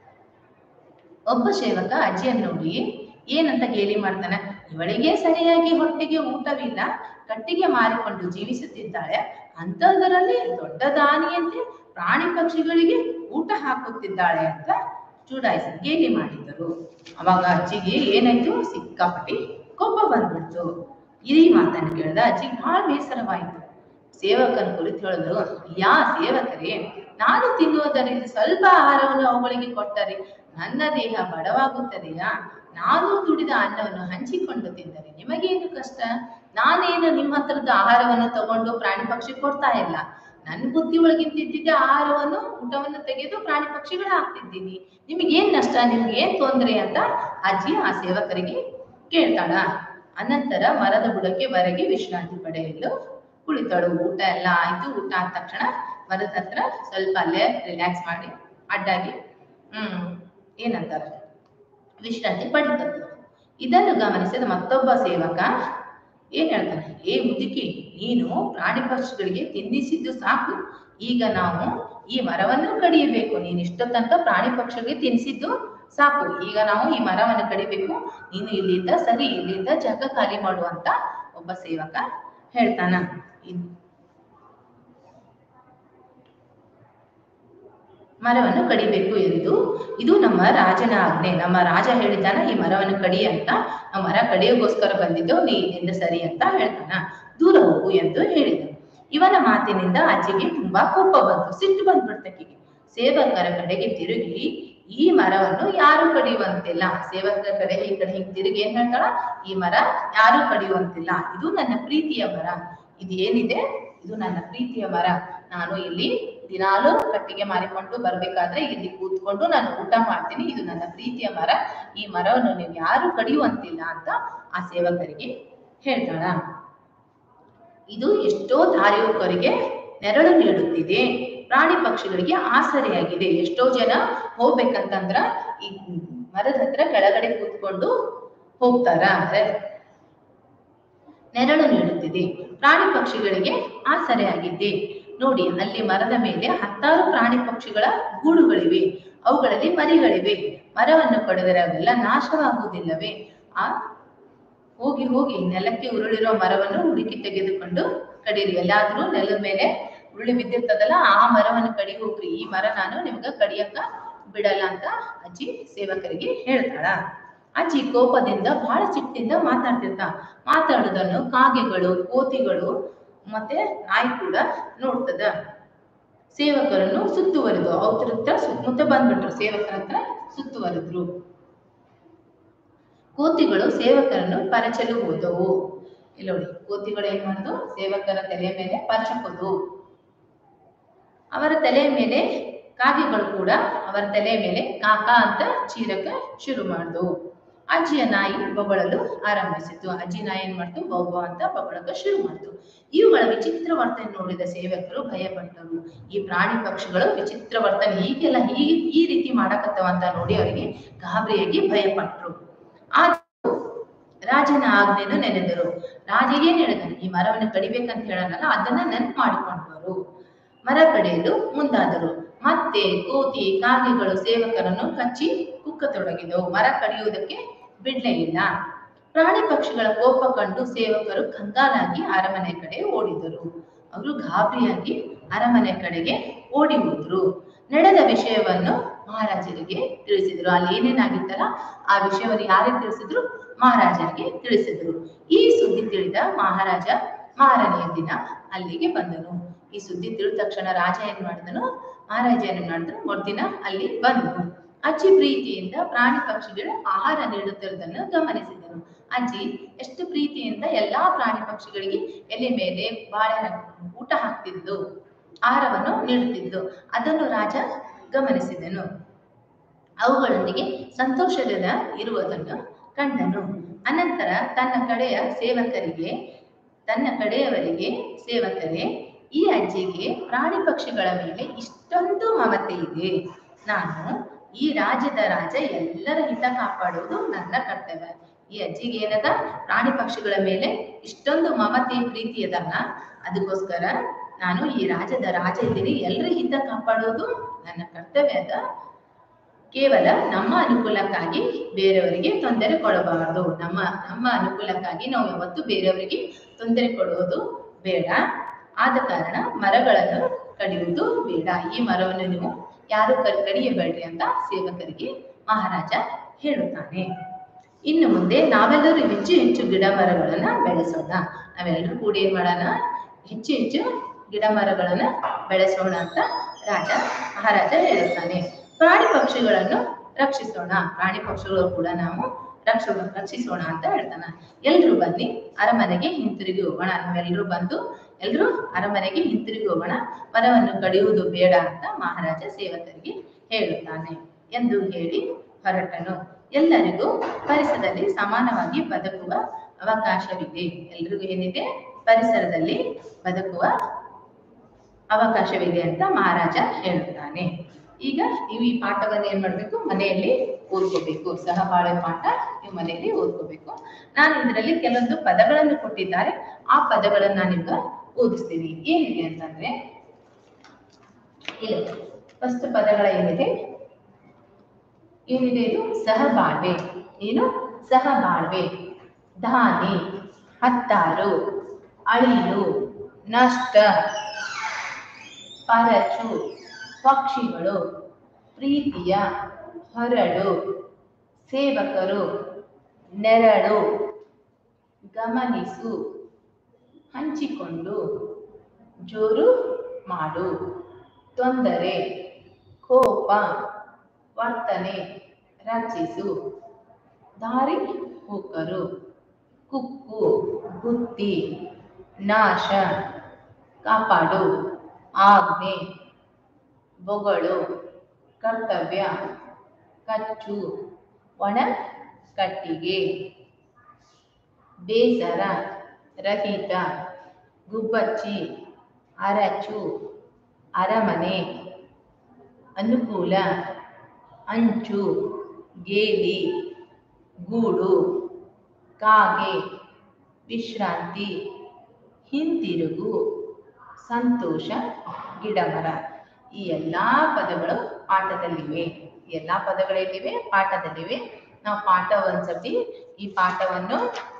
ಒಬ್ಬ ಸೇವಕ ಅಜ್ಜಿಯನ್ನು ನೋಡಿ ಏನಂತ ಗೇಲಿ ಮಾಡ್ತಾನೆ ಇವಳಿಗೆ ಸರಿಯಾಗಿ ಹೊಟ್ಟೆಗೆ ಊಟವಿಲ್ಲ ಕಟ್ಟಿಗೆ ಮಾರಿಕೊಂಡು ಜೀವಿಸುತ್ತಿದ್ದಾಳೆ ಅಂಥದ್ರಲ್ಲಿ ದೊಡ್ಡ ದಾನಿಯಂತೆ ಪ್ರಾಣಿ ಪಕ್ಷಿಗಳಿಗೆ ಊಟ ಹಾಕುತ್ತಿದ್ದಾಳೆ ಅಂತ ಚೂಡಾಯಿಸಿ ಗೇಲಿ ಮಾಡಿದರು ಅವಾಗ ಅಜ್ಜಿಗೆ ಏನಾಯ್ತು ಸಿಕ್ಕಾಪಟ್ಟಿ ಕೋಪ ಬಂದ್ಬಿಡ್ತು ಈ ಮಾತನ್ನು ಕೇಳಿದ ಅಜ್ಜಿಗೆ ಬಹಳ ಬೇಸರವಾಯಿತು ಸೇವಕನ ಕುರಿತು ಹೇಳಿದ್ರು ಯಾ ಸೇವಕರೇ ನಾನು ತಿನ್ನುವುದರಿಂದ ಸ್ವಲ್ಪ ಆಹಾರವನ್ನು ಅವುಗಳಿಗೆ ಕೊಟ್ಟರೆ ನನ್ನ ದೇಹ ಬಡವಾಗುತ್ತದೆಯಾ ನಾನು ದುಡಿದ ಅನ್ನವನ್ನು ಹಂಚಿಕೊಂಡು ತಿಂದರೆ ನಿಮಗೇನು ಕಷ್ಟ ನಾನೇನು ನಿಮ್ಮ ಹತ್ರದ ಆಹಾರವನ್ನು ತಗೊಂಡು ಪ್ರಾಣಿ ಪಕ್ಷಿ ಕೊಡ್ತಾ ಇಲ್ಲ ನನ್ನ ಬುದ್ಧಿ ಒಳಗಿಂತಿದ್ದ ಆಹಾರವನ್ನು ಊಟವನ್ನು ತೆಗೆದು ಪ್ರಾಣಿ ಪಕ್ಷಿಗಳು ಹಾಕ್ತಿದ್ದೀನಿ ನಿಮಗೇನ್ ನಷ್ಟ ನಿಮ್ಗೆ ಏನ್ ತೊಂದರೆ ಅಂತ ಅಜ್ಜಿ ಆ ಸೇವಕರಿಗೆ ಕೇಳ್ತಾಳ ಅನಂತರ ಮರದ ಬುಡಕ್ಕೆ ಹೊರಗೆ ವಿಶ್ರಾಂತಿ ಪಡೆಯಲು ಕುಳಿತಳು ಊಟ ಎಲ್ಲ ಆಯ್ತು ಊಟ ಆದ ತಕ್ಷಣ ಮರದ ಹತ್ರ ಸ್ವಲ್ಪ ಅಲ್ಲೇ ರಿಲ್ಯಾಕ್ಸ್ ಮಾಡಿ ಅಡ್ಡಾಗಿ ಹ್ಮ್ ಏನಂತಾರ ವಿಶ್ರಾಂತಿ ಪಡಿತದ್ದು ಇದನ್ನು ಗಮನಿಸಿದ ಮತ್ತೊಬ್ಬ ಸೇವಕ ಏನ್ ಹೇಳ್ತಾನೆ ಏ ಮುದುಕಿ ನೀನು ಪ್ರಾಣಿ ಪಕ್ಷಿಗಳಿಗೆ ತಿನ್ನಿಸಿದ್ದು ಸಾಕು ಈಗ ನಾವು ಈ ಮರವನ್ನು ಕಡಿಯಬೇಕು ನೀನು ಇಷ್ಟ ತನಕ ಪ್ರಾಣಿ ಪಕ್ಷಿಗಳಿಗೆ ತಿನ್ನಿಸಿದ್ದು ಸಾಕು ಈಗ ನಾವು ಈ ಮರವನ್ನು ಕಡಿಬೇಕು ನೀನು ಇಲ್ಲಿಂದ ಸರಿ ಇಲ್ಲಿಂದ ಜಾಗ ಖಾಲಿ ಮಾಡುವಂತ ಒಬ್ಬ ಸೇವಕ ಹೇಳ್ತಾನ ಇದ್- ಮರವನ್ನು ಕಡಿಬೇಕು ಎಂದು ಇದು ನಮ್ಮ ರಾಜನ ಆಜ್ಞೆ ನಮ್ಮ ರಾಜ ಹೇಳಿದ್ದಾನ ಈ ಮರವನ್ನು ಕಡಿ ಅಂತ ನಾವು ಮರ ಕಡಿಯೋಗೋಸ್ಕರ ಬಂದಿದ್ದು ನೀ ಇಲ್ಲಿಂದ ಸರಿ ಅಂತ ಹೇಳ್ತಾನ ದೂರ ಹೋಗು ಎಂದು ಹೇಳಿದನು ಇವನ ಮಾತಿನಿಂದ ಅಜ್ಜಿಗೆ ತುಂಬಾ ಕೋಪ ಬಂತು ಸಿಟ್ಟು ಬಂದ್ಬಿಡ್ತಕ್ಕಿಗೆ ಸೇವಕರ ಕಡೆಗೆ ತಿರುಗಿ ಈ ಮರವನ್ನು ಯಾರು ಕಡಿಯುವಂತಿಲ್ಲ ಸೇವಕರ ಕಡೆ ಈ ಕಡೆ ಹಿಂಗ್ ತಿರುಗಿ ಏನ್ ಹೇಳ್ತಾಳ ಈ ಮರ ಯಾರು ಕಡಿಯುವಂತಿಲ್ಲ ಇದು ನನ್ನ ಪ್ರೀತಿಯ ಮರ ಇದು ಏನಿದೆ ಇದು ನನ್ನ ಪ್ರೀತಿಯ ಮರ ನಾನು ಇಲ್ಲಿ ದಿನಾಲು ಕಟ್ಟಿಗೆ ಮಾರಿಕೊಂಡು ಬರ್ಬೇಕಾದ್ರೆ ಇಲ್ಲಿ ಕೂತ್ಕೊಂಡು ನಾನು ಊಟ ಮಾಡ್ತೀನಿ ಇದು ನನ್ನ ಪ್ರೀತಿಯ ಮರ ಈ ಮರವನ್ನು ನೀವು ಯಾರು ಕಡಿಯುವಂತಿಲ್ಲ ಅಂತ ಆ ಸೇವಕರಿಗೆ ಹೇಳ್ತಾಳ ಇದು ಎಷ್ಟೋ ದಾರಿಯೋಕರಿಗೆ ನೆರಳು ನೀಡುತ್ತಿದೆ ಪ್ರಾಣಿ ಪಕ್ಷಿಗಳಿಗೆ ಆಸರೆಯಾಗಿದೆ ಎಷ್ಟೋ ಜನ ಹೋಗ್ಬೇಕಂತಂದ್ರ ಈ ಮರದ ಹತ್ರ ಕೆಳಗಡೆ ಕೂತ್ಕೊಂಡು ಹೋಗ್ತಾರ ನೆರಳು ನೀಡುತ್ತಿದೆ ಪ್ರಾಣಿ ಪಕ್ಷಿಗಳಿಗೆ ಆಸರೆಯಾಗಿದ್ದೆ ನೋಡಿ ಅಲ್ಲಿ ಮರದ ಮೇಲೆ ಹತ್ತಾರು ಪ್ರಾಣಿ ಪಕ್ಷಿಗಳ ಗೂಡುಗಳಿವೆ ಅವುಗಳಲ್ಲಿ ಮರಿಗಳಿವೆ ಮರವನ್ನು ಕಡಿದರೆ ಅವೆಲ್ಲ ನಾಶವಾಗುವುದಿಲ್ಲವೇ ಆ ಹೋಗಿ ಹೋಗಿ ನೆಲಕ್ಕೆ ಉರುಳಿರೋ ಮರವನ್ನು ಹುಡುಕಿ ತೆಗೆದುಕೊಂಡು ಕಡೀರಿ ಎಲ್ಲಾದ್ರೂ ನೆಲದ ಮೇಲೆ ಉರುಳಿ ಬಿದ್ದಿರ್ತದಲ್ಲ ಆ ಮರವನ್ನು ಕಡಿ ಹೋಗ್ರಿ ಈ ಮರ ನಾನು ನಿಮ್ಗ ಕಡಿಯಕ್ಕ ಬಿಡಲ್ಲ ಅಂತ ಅಜ್ಜಿ ಸೇವಕರಿಗೆ ಹೇಳ್ತಾಳ ಅಜ್ಜಿ ಕೋಪದಿಂದ ಬಹಳ ಸಿಟ್ಟಿಂದ ಮಾತಾಡ್ತಿರ್ತ ಮಾತಾಡುದನ್ನು ಕಾಗೆಗಳು ಕೋತಿಗಳು ಮತ್ತೆ ನಾಯಿ ಕೂಡ ನೋಡ್ತದ ಸೇವಕರನ್ನು ಸುತ್ತುವರಿದು ಅವ್ರ ಹತ್ರ ಸುತ್ತಮುತ್ತ ಬಂದ್ಬಿಟ್ರು ಸೇವಕರ ಹತ್ರ ಸುತ್ತುವರಿದ್ರು ಕೋತಿಗಳು ಸೇವಕರನ್ನು ಪರಚಲು ಹೋದವು ಇಲ್ಲಿ ನೋಡಿ ಕೋತಿಗಳು ಏನ್ ಮಾಡುದು ಸೇವಕರ ತಲೆಯ ಮೇಲೆ ಪರಚಕೋದು ಅವರ ತಲೆಯ ಮೇಲೆ ಕಾಗೆಗಳು ಕೂಡ ಅವರ ತಲೆಯ ಮೇಲೆ ಕಾಕ ಅಂತ ಚೀರಕ ಶುರು ಮಾಡಿದವು ಅಜ್ಜಿಯ ನಾಯಿ ಬೊಗಳಲು ಆರಂಭಿಸಿತು ಅಜ್ಜಿ ನಾಯಿ ಏನ್ ಮಾಡ್ತು ಬೊಬ್ಬ ಅಂತ ಬೊಗಳಕ ಶುರು ಮಾಡ್ತು ಇವುಗಳ ವಿಚಿತ್ರ ವರ್ತನೆ ನೋಡಿದ ಸೇವಕರು ಭಯಪಟ್ಟರು ಈ ಪ್ರಾಣಿ ಪಕ್ಷಿಗಳು ವಿಚಿತ್ರ ವರ್ತನೆ ಹೀಗೆಲ್ಲ ಈ ಈ ರೀತಿ ಮಾಡಕತ್ತವ ಅಂತ ನೋಡಿ ಅವರಿಗೆ ಗಾಬರಿಯಾಗಿ ಭಯಪಟ್ರು ಆ ರಾಜನ ಆಜ್ಞೆಯನ್ನು ನೆನೆದರು ರಾಜ ಏನ್ ಹೇಳಿದಾನೆ ಈ ಮರವನ್ನು ಕಡಿಬೇಕಂತ ಹೇಳನಲ್ಲ ಅದನ್ನ ನೆನಪು ಮಾಡಿಕೊಂಡರು ಮರ ಕಡಿಯಲು ಮುಂದಾದರು ಮತ್ತೆ ಕೋತಿ ಕಾಗೆಗಳು ಸೇವಕರನ್ನು ಕಚ್ಚಿ ಕುಕ್ಕತೊಡಗಿದವು ಮರ ಕಡಿಯುವುದಕ್ಕೆ ಬಿಡ್ಲೇ ಇಲ್ಲ ಪ್ರಾಣಿ ಪಕ್ಷಿಗಳ ಕೋಪ ಕಂಡು ಸೇವಕರು ಕಂಗಾಲಾಗಿ ಅರಮನೆ ಕಡೆ ಓಡಿದರು ಅವರು ಗಾಬರಿಯಾಗಿ ಅರಮನೆ ಕಡೆಗೆ ಓಡಿ ಹೋದ್ರು ನಡೆದ ವಿಷಯವನ್ನು ಮಹಾರಾಜರಿಗೆ ತಿಳಿಸಿದ್ರು ಅಲ್ಲಿ ಏನೇನಾಗಿತ್ತಲ್ಲ ಆ ವಿಷಯವನ್ನು ಯಾರಿಗೆ ತಿಳಿಸಿದ್ರು ಮಹಾರಾಜರಿಗೆ ತಿಳಿಸಿದ್ರು ಈ ಸುದ್ದಿ ತಿಳಿದ ಮಹಾರಾಜ ಮಾರನೆಯ ದಿನ ಅಲ್ಲಿಗೆ ಬಂದನು ಈ ಸುದ್ದಿ ತಿಳಿದ ತಕ್ಷಣ ರಾಜ ಏನ್ ಮಾಡಿದನು ಮಹಾರಾಜ ಏನ್ ಮಾಡಿದನು ಮರುದಿನ ಅಲ್ಲಿ ಬಂದನು ಅಜ್ಜಿ ಪ್ರೀತಿಯಿಂದ ಪ್ರಾಣಿ ಪಕ್ಷಿಗಳು ಆಹಾರ ನೀಡುತ್ತಿರುವುದನ್ನು ಗಮನಿಸಿದನು ಅಜ್ಜಿ ಎಷ್ಟು ಪ್ರೀತಿಯಿಂದ ಎಲ್ಲಾ ಪ್ರಾಣಿ ಪಕ್ಷಿಗಳಿಗೆ ಎಲೆ ಮೇಲೆ ಬಾಳೆ ಊಟ ಹಾಕ್ತಿದ್ದು ಆಹಾರವನ್ನು ನೀಡುತ್ತಿದ್ದು ಅದನ್ನು ರಾಜ ಗಮನಿಸಿದನು ಅವುಗಳೊಂದಿಗೆ ಸಂತೋಷದಿಂದ ಇರುವುದನ್ನು ಕಂಡನು ಅನಂತರ ತನ್ನ ಕಡೆಯ ಸೇವಕರಿಗೆ ತನ್ನ ಕಡೆಯವರಿಗೆ ಸೇವಕರೇ ಈ ಅಜ್ಜಿಗೆ ಪ್ರಾಣಿ ಪಕ್ಷಿಗಳ ಮೇಲೆ ಇಷ್ಟೊಂದು ಮಮತೆ ಇದೆ ನಾನು ಈ ರಾಜ್ಯದ ರಾಜ ಎಲ್ಲರ ಹಿತ ಕಾಪಾಡುವುದು ನನ್ನ ಕರ್ತವ್ಯ ಈ ಅಜ್ಜಿಗೆ ಏನದ ಪ್ರಾಣಿ ಪಕ್ಷಿಗಳ ಮೇಲೆ ಇಷ್ಟೊಂದು ಮಮತೆ ಪ್ರೀತಿ ಅದಲ್ಲ ಅದಕ್ಕೋಸ್ಕರ ನಾನು ಈ ರಾಜ್ಯದ ರಾಜ ಇದ್ದೀನಿ ಎಲ್ಲರ ಹಿತ ಕಾಪಾಡುವುದು ನನ್ನ ಕರ್ತವ್ಯ ಅದ ಕೇವಲ ನಮ್ಮ ಅನುಕೂಲಕ್ಕಾಗಿ ಬೇರೆಯವರಿಗೆ ತೊಂದರೆ ಕೊಡಬಾರದು ನಮ್ಮ ನಮ್ಮ ಅನುಕೂಲಕ್ಕಾಗಿ ನಾವು ಯಾವತ್ತೂ ಬೇರೆಯವರಿಗೆ ತೊಂದರೆ ಕೊಡುವುದು ಬೇಡ ಆದ ಕಾರಣ ಮರಗಳನ್ನು ಕಡಿಯುವುದು ಬೇಡ ಈ ಮರವನ್ನು ನೀವು ಯಾರು ಕ- ಕಡಿಯಬೇಡ್ರಿ ಅಂತ ಸೇವಕರಿಗೆ ಮಹಾರಾಜ ಹೇಳುತ್ತಾನೆ ಇನ್ನು ಮುಂದೆ ನಾವೆಲ್ಲರೂ ಹೆಚ್ಚು ಹೆಚ್ಚು ಗಿಡ ಮರಗಳನ್ನ ಬೆಳೆಸೋಣ ನಾವೆಲ್ಲರೂ ಕೂಡ ಏನ್ ಮಾಡೋಣ ಹೆಚ್ಚು ಹೆಚ್ಚು ಗಿಡ ಮರಗಳನ್ನ ಬೆಳೆಸೋಣ ಅಂತ ರಾಜ ಮಹಾರಾಜ ಹೇಳುತ್ತಾನೆ ಪ್ರಾಣಿ ಪಕ್ಷಿಗಳನ್ನು ರಕ್ಷಿಸೋಣ ಪ್ರಾಣಿ ಪಕ್ಷಿಗಳು ಕೂಡ ನಾವು ರಕ್ಷ ರಕ್ಷಿಸೋಣ ಅಂತ ಹೇಳ್ತಾನ ಎಲ್ರು ಬನ್ನಿ ಅರಮನೆಗೆ ಹಿಂತಿರುಗಿ ಹೋಗೋಣ ನಾವೆಲ್ಲರೂ ಬಂದು ಎಲ್ರು ಅರಮನೆಗೆ ಹಿಂತಿರುಗಿ ಹೋಗೋಣ ಮರವನ್ನು ಕಡಿಯುವುದು ಬೇಡ ಅಂತ ಮಹಾರಾಜ ಸೇವಕರಿಗೆ ಹೇಳುತ್ತಾನೆ ಎಂದು ಹೇಳಿ ಹೊರಟನು ಎಲ್ಲರಿಗೂ ಪರಿಸರದಲ್ಲಿ ಸಮಾನವಾಗಿ ಬದುಕುವ ಅವಕಾಶವಿದೆ ಎಲ್ರಿಗೂ ಏನಿದೆ ಪರಿಸರದಲ್ಲಿ ಬದುಕುವ ಅವಕಾಶವಿದೆ ಅಂತ ಮಹಾರಾಜ ಹೇಳುತ್ತಾನೆ ಈಗ ನೀವು ಈ ಪಾಠವನ್ನು ಏನ್ ಮಾಡ್ಬೇಕು ಮನೆಯಲ್ಲಿ ಓದ್ಕೋಬೇಕು ಸಹಬಾಳ್ವೆ ಪಾಠ ನೀವು ಮನೆಯಲ್ಲಿ ಓದ್ಕೋಬೇಕು ನಾನು ಇದರಲ್ಲಿ ಕೆಲವೊಂದು ಪದಗಳನ್ನು ಕೊಟ್ಟಿದ್ದಾರೆ ಆ ಪದಗಳನ್ನ ನಾನು ನಿಮ್ಗೆ ಓದಿಸ್ತೀನಿ ಏನಿದೆ ಅಂತಂದ್ರೆ ಇಲ್ಲ ಫಸ್ಟ್ ಪದಗಳ ಏನಿದೆ ಏನಿದೆ ಇದು ಸಹಬಾಳ್ವೆ ಏನು ಸಹಬಾಳ್ವೆ ದಾನಿ ಹತ್ತಾರು ಅಳಿಲು ನಷ್ಟ ಪರಚು ಪಕ್ಷಿಗಳು ಪ್ರೀತಿಯ ಹೊರಡು ಸೇವಕರು ನೆರಳು ಗಮನಿಸು ಹಂಚಿಕೊಂಡು ಜೋರು ಮಾಡು ತೊಂದರೆ ಕೋಪ ವರ್ತನೆ ರಚಿಸು ದಾರಿ ಹೋಕರು ಕುಕ್ಕು ಬುತ್ತಿ ನಾಶ ಕಾಪಾಡು ಆಜ್ಞೆ ಬೊಗಳು ಕರ್ತವ್ಯ ಕಚ್ಚು ಒಣ ಕಟ್ಟಿಗೆ ಬೇಸರ ರಹಿತ ಗುಬ್ಬಚ್ಚಿ ಅರಚು ಅರಮನೆ ಅನುಕೂಲ ಅಂಚು ಗೇಲಿ ಗೂಡು ಕಾಗೆ ವಿಶ್ರಾಂತಿ ಹಿಂತಿರುಗು ಸಂತೋಷ ಗಿಡಮರ ಈ ಎಲ್ಲ ಪದಗಳು ಪಾಠದಲ್ಲಿವೆ ಈ ಎಲ್ಲ ಪದಗಳೆಲ್ಲಿವೆ ಪಾಠದಲ್ಲಿವೆ ನಾವು ಪಾಠ ಒಂದ್ಸತಿ ಈ ಪಾಠವನ್ನು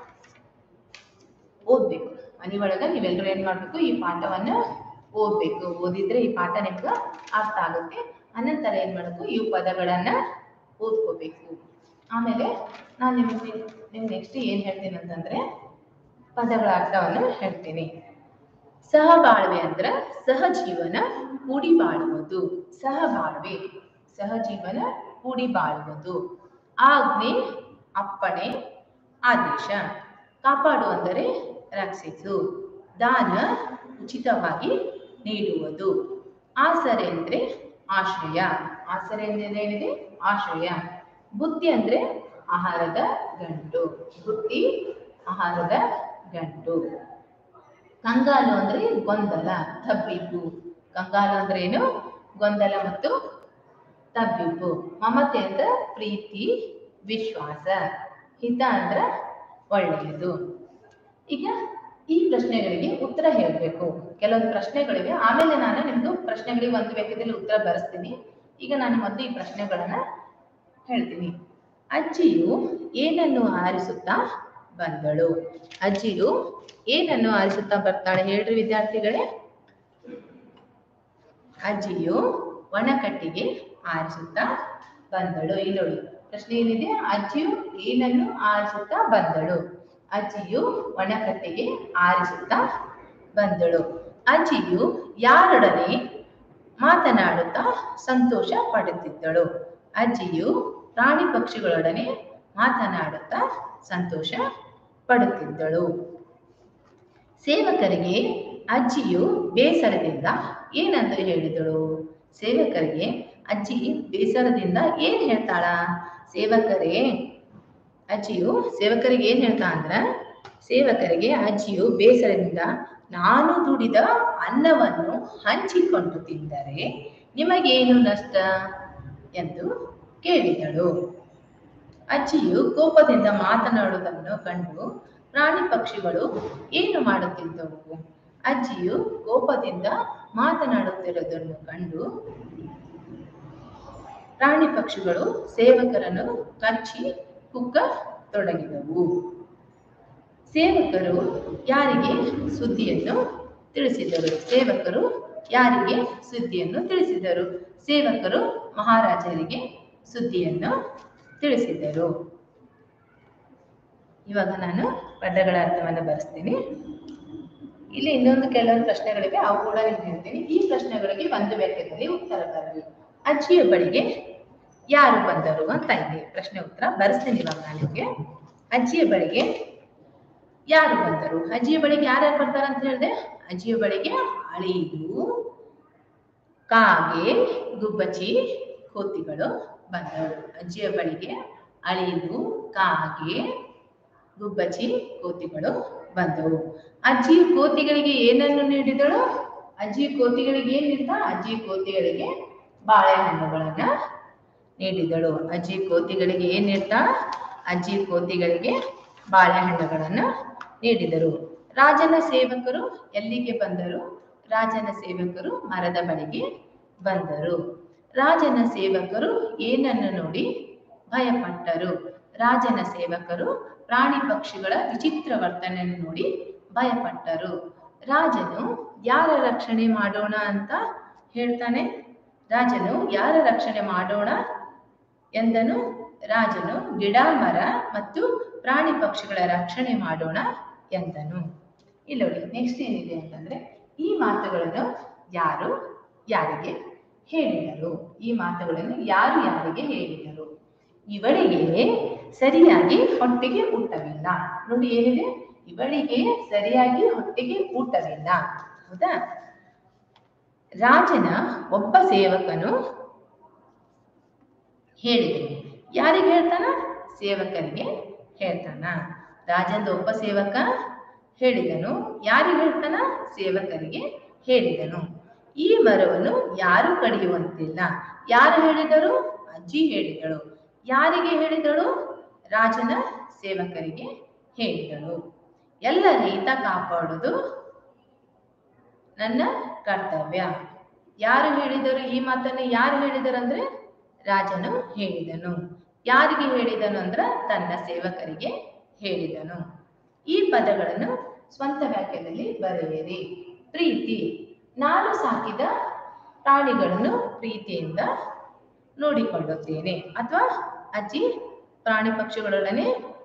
ಓದ್ಬೇಕು ಮನೆ ಒಳಗ ನೀವೆಲ್ಲರೂ ಏನ್ ಮಾಡ್ಬೇಕು ಈ ಪಾಠವನ್ನು ಓದ್ಬೇಕು ಓದಿದ್ರೆ ಈ ಪಾಠ ನಿಮ್ಗೆ ಅರ್ಥ ಆಗುತ್ತೆ ಅನಂತರ ಏನ್ ಮಾಡಬೇಕು ಈ ಪದಗಳನ್ನ ಓದ್ಕೋಬೇಕು ಆಮೇಲೆ ನಾನು ನಿಮ್ಗೆ ನಿಮ್ಗೆ ನೆಕ್ಸ್ಟ್ ಏನ್ ಹೇಳ್ತೀನಿ ಅಂತಂದ್ರೆ ಪದಗಳ ಅರ್ಥವನ್ನು ಹೇಳ್ತೀನಿ ಸಹಬಾಳ್ವೆ ಅಂದ್ರ ಸಹಜೀವನ ಕೂಡಿ ಬಾಳುವುದು ಸಹಬಾಳ್ವೆ ಸಹಜೀವನ ಕೂಡಿ ಬಾಳುವುದು ಆಜ್ಞೆ ಅಪ್ಪಣೆ ಆದೇಶ ಕಾಪಾಡು ಅಂದರೆ ರಕ್ಷಿಸು ದಾನ ಉಚಿತವಾಗಿ ನೀಡುವುದು ಆಸರೆ ಅಂದ್ರೆ ಆಶ್ರಯ ಆಸರೆ ಅಂದ್ರೆ ಏನಿದೆ ಆಶ್ರಯ ಬುತ್ತಿ ಅಂದ್ರೆ ಆಹಾರದ ಗಂಟು ಬುತ್ತಿ ಆಹಾರದ ಗಂಟು ಕಂಗಾಲು ಅಂದ್ರೆ ಗೊಂದಲ ತಬ್ಬಿಬ್ಬು ಕಂಗಾಲು ಅಂದ್ರೆ ಏನು ಗೊಂದಲ ಮತ್ತು ತಬ್ಬಿಬ್ಬು ಮಮತೆ ಅಂದ್ರೆ ಪ್ರೀತಿ ವಿಶ್ವಾಸ ಹಿತ ಅಂದ್ರ ಒಳ್ಳೆಯದು ಈಗ ಈ ಪ್ರಶ್ನೆಗಳಿಗೆ ಉತ್ತರ ಹೇಳಬೇಕು ಕೆಲವೊಂದು ಪ್ರಶ್ನೆಗಳಿವೆ ಆಮೇಲೆ ನಾನು ನಿಮ್ದು ಪ್ರಶ್ನೆಗಳಿಗೆ ಒಂದು ಬೇಕಿದ್ರೆ ಉತ್ತರ ಬರೆಸ್ತೀನಿ ಈಗ ನಾನು ಮೊದಲು ಈ ಪ್ರಶ್ನೆಗಳನ್ನ ಹೇಳ್ತೀನಿ ಅಜ್ಜಿಯು ಏನನ್ನು ಆರಿಸುತ್ತಾ ಬಂದಳು ಅಜ್ಜಿಯು ಏನನ್ನು ಆರಿಸುತ್ತಾ ಬರ್ತಾಳೆ ಹೇಳ್ರಿ ವಿದ್ಯಾರ್ಥಿಗಳೇ ಅಜ್ಜಿಯು ಒಣಕಟ್ಟಿಗೆ ಆರಿಸುತ್ತಾ ಬಂದಳು ಇಲ್ಲಿ ನೋಡಿ ಪ್ರಶ್ನೆ ಏನಿದೆ ಅಜ್ಜಿಯು ಏನನ್ನು ಆರಿಸುತ್ತಾ ಬಂದಳು ಅಜ್ಜಿಯು ಒಣಕಟ್ಟಿಗೆ ಆರಿಸುತ್ತಾ ಬಂದಳು ಅಜ್ಜಿಯು ಯಾರೊಡನೆ ಮಾತನಾಡುತ್ತಾ ಸಂತೋಷ ಪಡುತ್ತಿದ್ದಳು ಅಜ್ಜಿಯು ಪ್ರಾಣಿ ಪಕ್ಷಿಗಳೊಡನೆ ಮಾತನಾಡುತ್ತಾ ಸಂತೋಷ ಪಡುತ್ತಿದ್ದಳು ಸೇವಕರಿಗೆ ಅಜ್ಜಿಯು ಬೇಸರದಿಂದ ಏನಂತ ಹೇಳಿದಳು ಸೇವಕರಿಗೆ ಅಜ್ಜಿ ಬೇಸರದಿಂದ ಏನ್ ಹೇಳ್ತಾಳ ಸೇವಕರೇ ಅಜ್ಜಿಯು ಸೇವಕರಿಗೆ ಏನ್ ಹೇಳ್ತಾ ಅಂದ್ರ ಸೇವಕರಿಗೆ ಅಜ್ಜಿಯು ಬೇಸರದಿಂದ ನಾನು ದುಡಿದ ಅನ್ನವನ್ನು ಹಂಚಿಕೊಂಡು ತಿಂದರೆ ನಿಮಗೇನು ನಷ್ಟ ಎಂದು ಕೇಳಿದಳು ಅಜ್ಜಿಯು ಕೋಪದಿಂದ ಮಾತನಾಡುವುದನ್ನು ಕಂಡು ಪ್ರಾಣಿ ಪಕ್ಷಿಗಳು ಏನು ಮಾಡುತ್ತಿದ್ದವು ಅಜ್ಜಿಯು ಕೋಪದಿಂದ ಮಾತನಾಡುತ್ತಿರುವುದನ್ನು ಕಂಡು ಪ್ರಾಣಿ ಪಕ್ಷಿಗಳು ಸೇವಕರನ್ನು ಕಚ್ಚಿ ಕುಕ್ಕ ತೊಡಗಿದವು ಸೇವಕರು ಯಾರಿಗೆ ಸುದ್ದಿಯನ್ನು ತಿಳಿಸಿದರು ಸೇವಕರು ಯಾರಿಗೆ ಸುದ್ದಿಯನ್ನು ತಿಳಿಸಿದರು ಸೇವಕರು ಮಹಾರಾಜರಿಗೆ ಸುದ್ದಿಯನ್ನು ತಿಳಿಸಿದರು ಇವಾಗ ನಾನು ಪದಗಳ ಅರ್ಥವನ್ನು ಬರೆಸ್ತೀನಿ ಇಲ್ಲಿ ಇನ್ನೊಂದು ಕೆಲವೊಂದು ಪ್ರಶ್ನೆಗಳಿವೆ ಅವು ಕೂಡ ನಿಮ್ಗೆ ಹೇಳ್ತೀನಿ ಈ ಪ್ರಶ್ನೆಗಳಿಗೆ ಒಂದು ವ್ಯಕ್ತಿಯಲ್ಲಿ ಉತ್ತರ ಬರಬೇಕು ಅಜ್ಜಿಯ ಬಳಿಗೆ ಯಾರು ಬಂದರು ಅಂತ ಇದೆ ಪ್ರಶ್ನೆ ಉತ್ತರ ಬರೆಸ್ತೀನಿ ಇವಾಗ ನಾನು ನಿಮಗೆ ಅಜ್ಜಿಯ ಬಳಿಗೆ ಯಾರು ಬಂದರು ಅಜ್ಜಿಯ ಬಳಿಗೆ ಯಾರ್ಯಾರು ಬರ್ತಾರೆ ಅಂತ ಹೇಳಿದೆ ಅಜ್ಜಿಯ ಬಳಿಗೆ ಅಳಿದು ಕಾಗೆ ಗುಬ್ಬಚ್ಚಿ ಕೋತಿಗಳು ಬಂದವು ಅಜ್ಜಿಯ ಬಳಿಗೆ ಅಳಿದು ಕಾಗೆ ಗುಬ್ಬಚ್ಚಿ ಕೋತಿಗಳು ಬಂದವು ಅಜ್ಜಿ ಕೋತಿಗಳಿಗೆ ಏನನ್ನು ನೀಡಿದಳು ಅಜ್ಜಿ ಕೋತಿಗಳಿಗೆ ಏನ್ ನೀಡಿದ ಅಜ್ಜಿ ಕೋತಿಗಳಿಗೆ ಬಾಳೆಹಣ್ಣುಗಳನ್ನ ನೀಡಿದಳು ಅಜ್ಜಿ ಕೋತಿಗಳಿಗೆ ಏನ್ ನೀಡ್ತಾ ಅಜ್ಜಿ ಕೋತಿಗಳಿಗೆ ಬಾಳೆಹಣ್ಣುಗಳನ್ನ ನೀಡಿದರು ರಾಜನ ಸೇವಕರು ಎಲ್ಲಿಗೆ ಬಂದರು ರಾಜನ ಸೇವಕರು ಮರದ ಬಳಿಗೆ ಬಂದರು ರಾಜನ ಸೇವಕರು ಏನನ್ನು ನೋಡಿ ಭಯಪಟ್ಟರು ರಾಜನ ಸೇವಕರು ಪ್ರಾಣಿ ಪಕ್ಷಿಗಳ ವಿಚಿತ್ರ ವರ್ತನೆಯನ್ನು ನೋಡಿ ಭಯಪಟ್ಟರು ರಾಜನು ಯಾರ ರಕ್ಷಣೆ ಮಾಡೋಣ ಅಂತ ಹೇಳ್ತಾನೆ ರಾಜನು ಯಾರ ರಕ್ಷಣೆ ಮಾಡೋಣ ಎಂದನು ರಾಜನು ಗಿಡ ಮರ ಮತ್ತು ಪ್ರಾಣಿ ಪಕ್ಷಿಗಳ ರಕ್ಷಣೆ ಮಾಡೋಣ ಎಂದನು ಇಲ್ಲಿ ನೋಡಿ ನೆಕ್ಸ್ಟ್ ಏನಿದೆ ಅಂತಂದ್ರೆ ಈ ಮಾತುಗಳನ್ನು ಯಾರು ಯಾರಿಗೆ ಹೇಳಿದರು ಈ ಮಾತುಗಳನ್ನು ಯಾರು ಯಾರಿಗೆ ಹೇಳಿದರು ಇವಳಿಗೆ ಸರಿಯಾಗಿ ಹೊಟ್ಟೆಗೆ ಊಟವಿಲ್ಲ ನೋಡಿ ಏನಿದೆ ಇವಳಿಗೆ ಸರಿಯಾಗಿ ಹೊಟ್ಟೆಗೆ ಊಟವಿಲ್ಲ ಹೌದಾ ರಾಜನ ಒಬ್ಬ ಸೇವಕನು ಹೇಳಿದನು ಯಾರಿಗೆ ಹೇಳ್ತಾನ ಸೇವಕರಿಗೆ ಹೇಳ್ತಾನ ರಾಜಂದ ಒಬ್ಬ ಸೇವಕ ಹೇಳಿದನು ಯಾರಿಗೆ ಹೇಳ್ತಾನ ಸೇವಕರಿಗೆ ಹೇಳಿದನು ಈ ಮರವನ್ನು ಯಾರು ಕಡಿಯುವಂತಿಲ್ಲ ಯಾರು ಹೇಳಿದರು ಅಜ್ಜಿ ಹೇಳಿದಳು ಯಾರಿಗೆ ಹೇಳಿದಳು ರಾಜನ ಸೇವಕರಿಗೆ ಹೇಳಿದಳು ಎಲ್ಲರ ಹಿತ ಕಾಪಾಡುವುದು ನನ್ನ ಕರ್ತವ್ಯ ಯಾರು ಹೇಳಿದರು ಈ ಮಾತನ್ನು ಯಾರು ಹೇಳಿದರು ಅಂದ್ರೆ ರಾಜನು ಹೇಳಿದನು ಯಾರಿಗೆ ಹೇಳಿದನು ಅಂದ್ರ ತನ್ನ ಸೇವಕರಿಗೆ ಹೇಳಿದನು ಈ ಪದಗಳನ್ನು ಸ್ವಂತ ವಾಕ್ಯದಲ್ಲಿ ಬರೆಯಿರಿ ಪ್ರೀತಿ ನಾನು ಸಾಕಿದ ಪ್ರಾಣಿಗಳನ್ನು ಪ್ರೀತಿಯಿಂದ ನೋಡಿಕೊಳ್ಳುತ್ತೇನೆ ಅಥವಾ ಅಜ್ಜಿ ಪ್ರಾಣಿ ಪಕ್ಷಿಗಳೊಡನೆ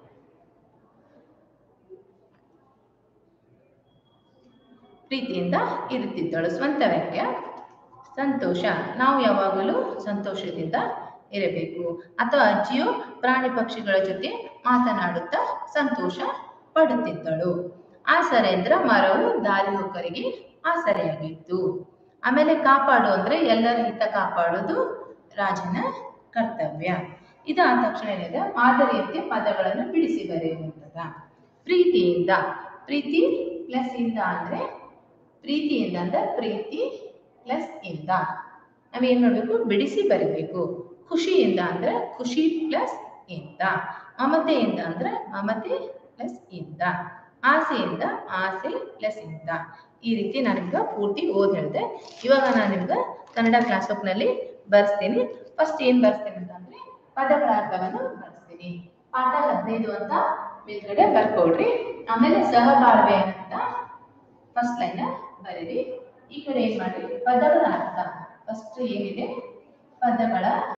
ಪ್ರೀತಿಯಿಂದ ಇರುತ್ತಿದ್ದಳು ಸ್ವಂತ ವಾಕ್ಯ ಸಂತೋಷ ನಾವು ಯಾವಾಗಲೂ ಸಂತೋಷದಿಂದ ಇರಬೇಕು ಅಥವಾ ಅಜ್ಜಿಯು ಪ್ರಾಣಿ ಪಕ್ಷಿಗಳ ಜೊತೆ ಮಾತನಾಡುತ್ತಾ ಸಂತೋಷ ಪಡುತ್ತಿದ್ದಳು ಆಸರೆ ಅಂದ್ರೆ ಮರವು ದಾರಿ ಹೋಕರಿಗೆ ಆಸರೆಯಾಗಿತ್ತು ಆಮೇಲೆ ಕಾಪಾಡು ಅಂದ್ರೆ ಎಲ್ಲರ ಹಿತ ಕಾಪಾಡೋದು ರಾಜನ ಕರ್ತವ್ಯ ಇದಾದ ತಕ್ಷಣ ಏನಿದೆ ಮಾದರಿಯಂತೆ ಪದಗಳನ್ನು ಬಿಡಿಸಿ ಬರೆಯುವಂಥದ ಪ್ರೀತಿಯಿಂದ ಪ್ರೀತಿ ಪ್ಲಸ್ ಇಂದ ಅಂದ್ರೆ ಪ್ರೀತಿಯಿಂದ ಅಂದ್ರೆ ಪ್ರೀತಿ ಪ್ಲಸ್ ಇಂದ ನಾವೇನ್ ಮಾಡಬೇಕು ಬಿಡಿಸಿ ಬರಿಬೇಕು ಖುಷಿಯಿಂದ ಅಂದ್ರೆ ಖುಷಿ ಪ್ಲಸ್ ಇಂದ ಮಮತೆಯಿಂದ ಅಂದ್ರೆ ಮಮತೆ ಪ್ಲಸ್ ಇಂದ ಆಸೆಯಿಂದ ಆಸೆ ಪ್ಲಸ್ ಇಂದ ಈ ರೀತಿ ನಾನು ನಿಮ್ಗೆ ಪೂರ್ತಿ ಓದ್ ಹೇಳಿದೆ ಇವಾಗ ನಾನು ನಿಮ್ಗೆ ಕನ್ನಡ ಕ್ಲಾಸ್ ನಲ್ಲಿ ಬರ್ಸ್ತೀನಿ ಫಸ್ಟ್ ಏನ್ ಬರ್ಸ್ತೀನಿ ಅಂತಂದ್ರೆ ಪದಗಳ ಅರ್ಥವನ್ನು ಬರ್ಸ್ತೀನಿ ಪಾಠ ಹದಿನೈದು ಅಂತ ಮೇಲ್ಗಡೆ ಬರ್ಕೊಡ್ರಿ ಆಮೇಲೆ ಸಹಬಾಳ್ವೆ ಅಂತ ಫಸ್ಟ್ ಲೈನ್ ಬರೀರಿ ಈ ಕಡೆ ಏನ್ ಮಾಡಿ ಪದಗಳ ಅರ್ಥ ಫಸ್ಟ್ ಏನಿದೆ ಪದಗಳ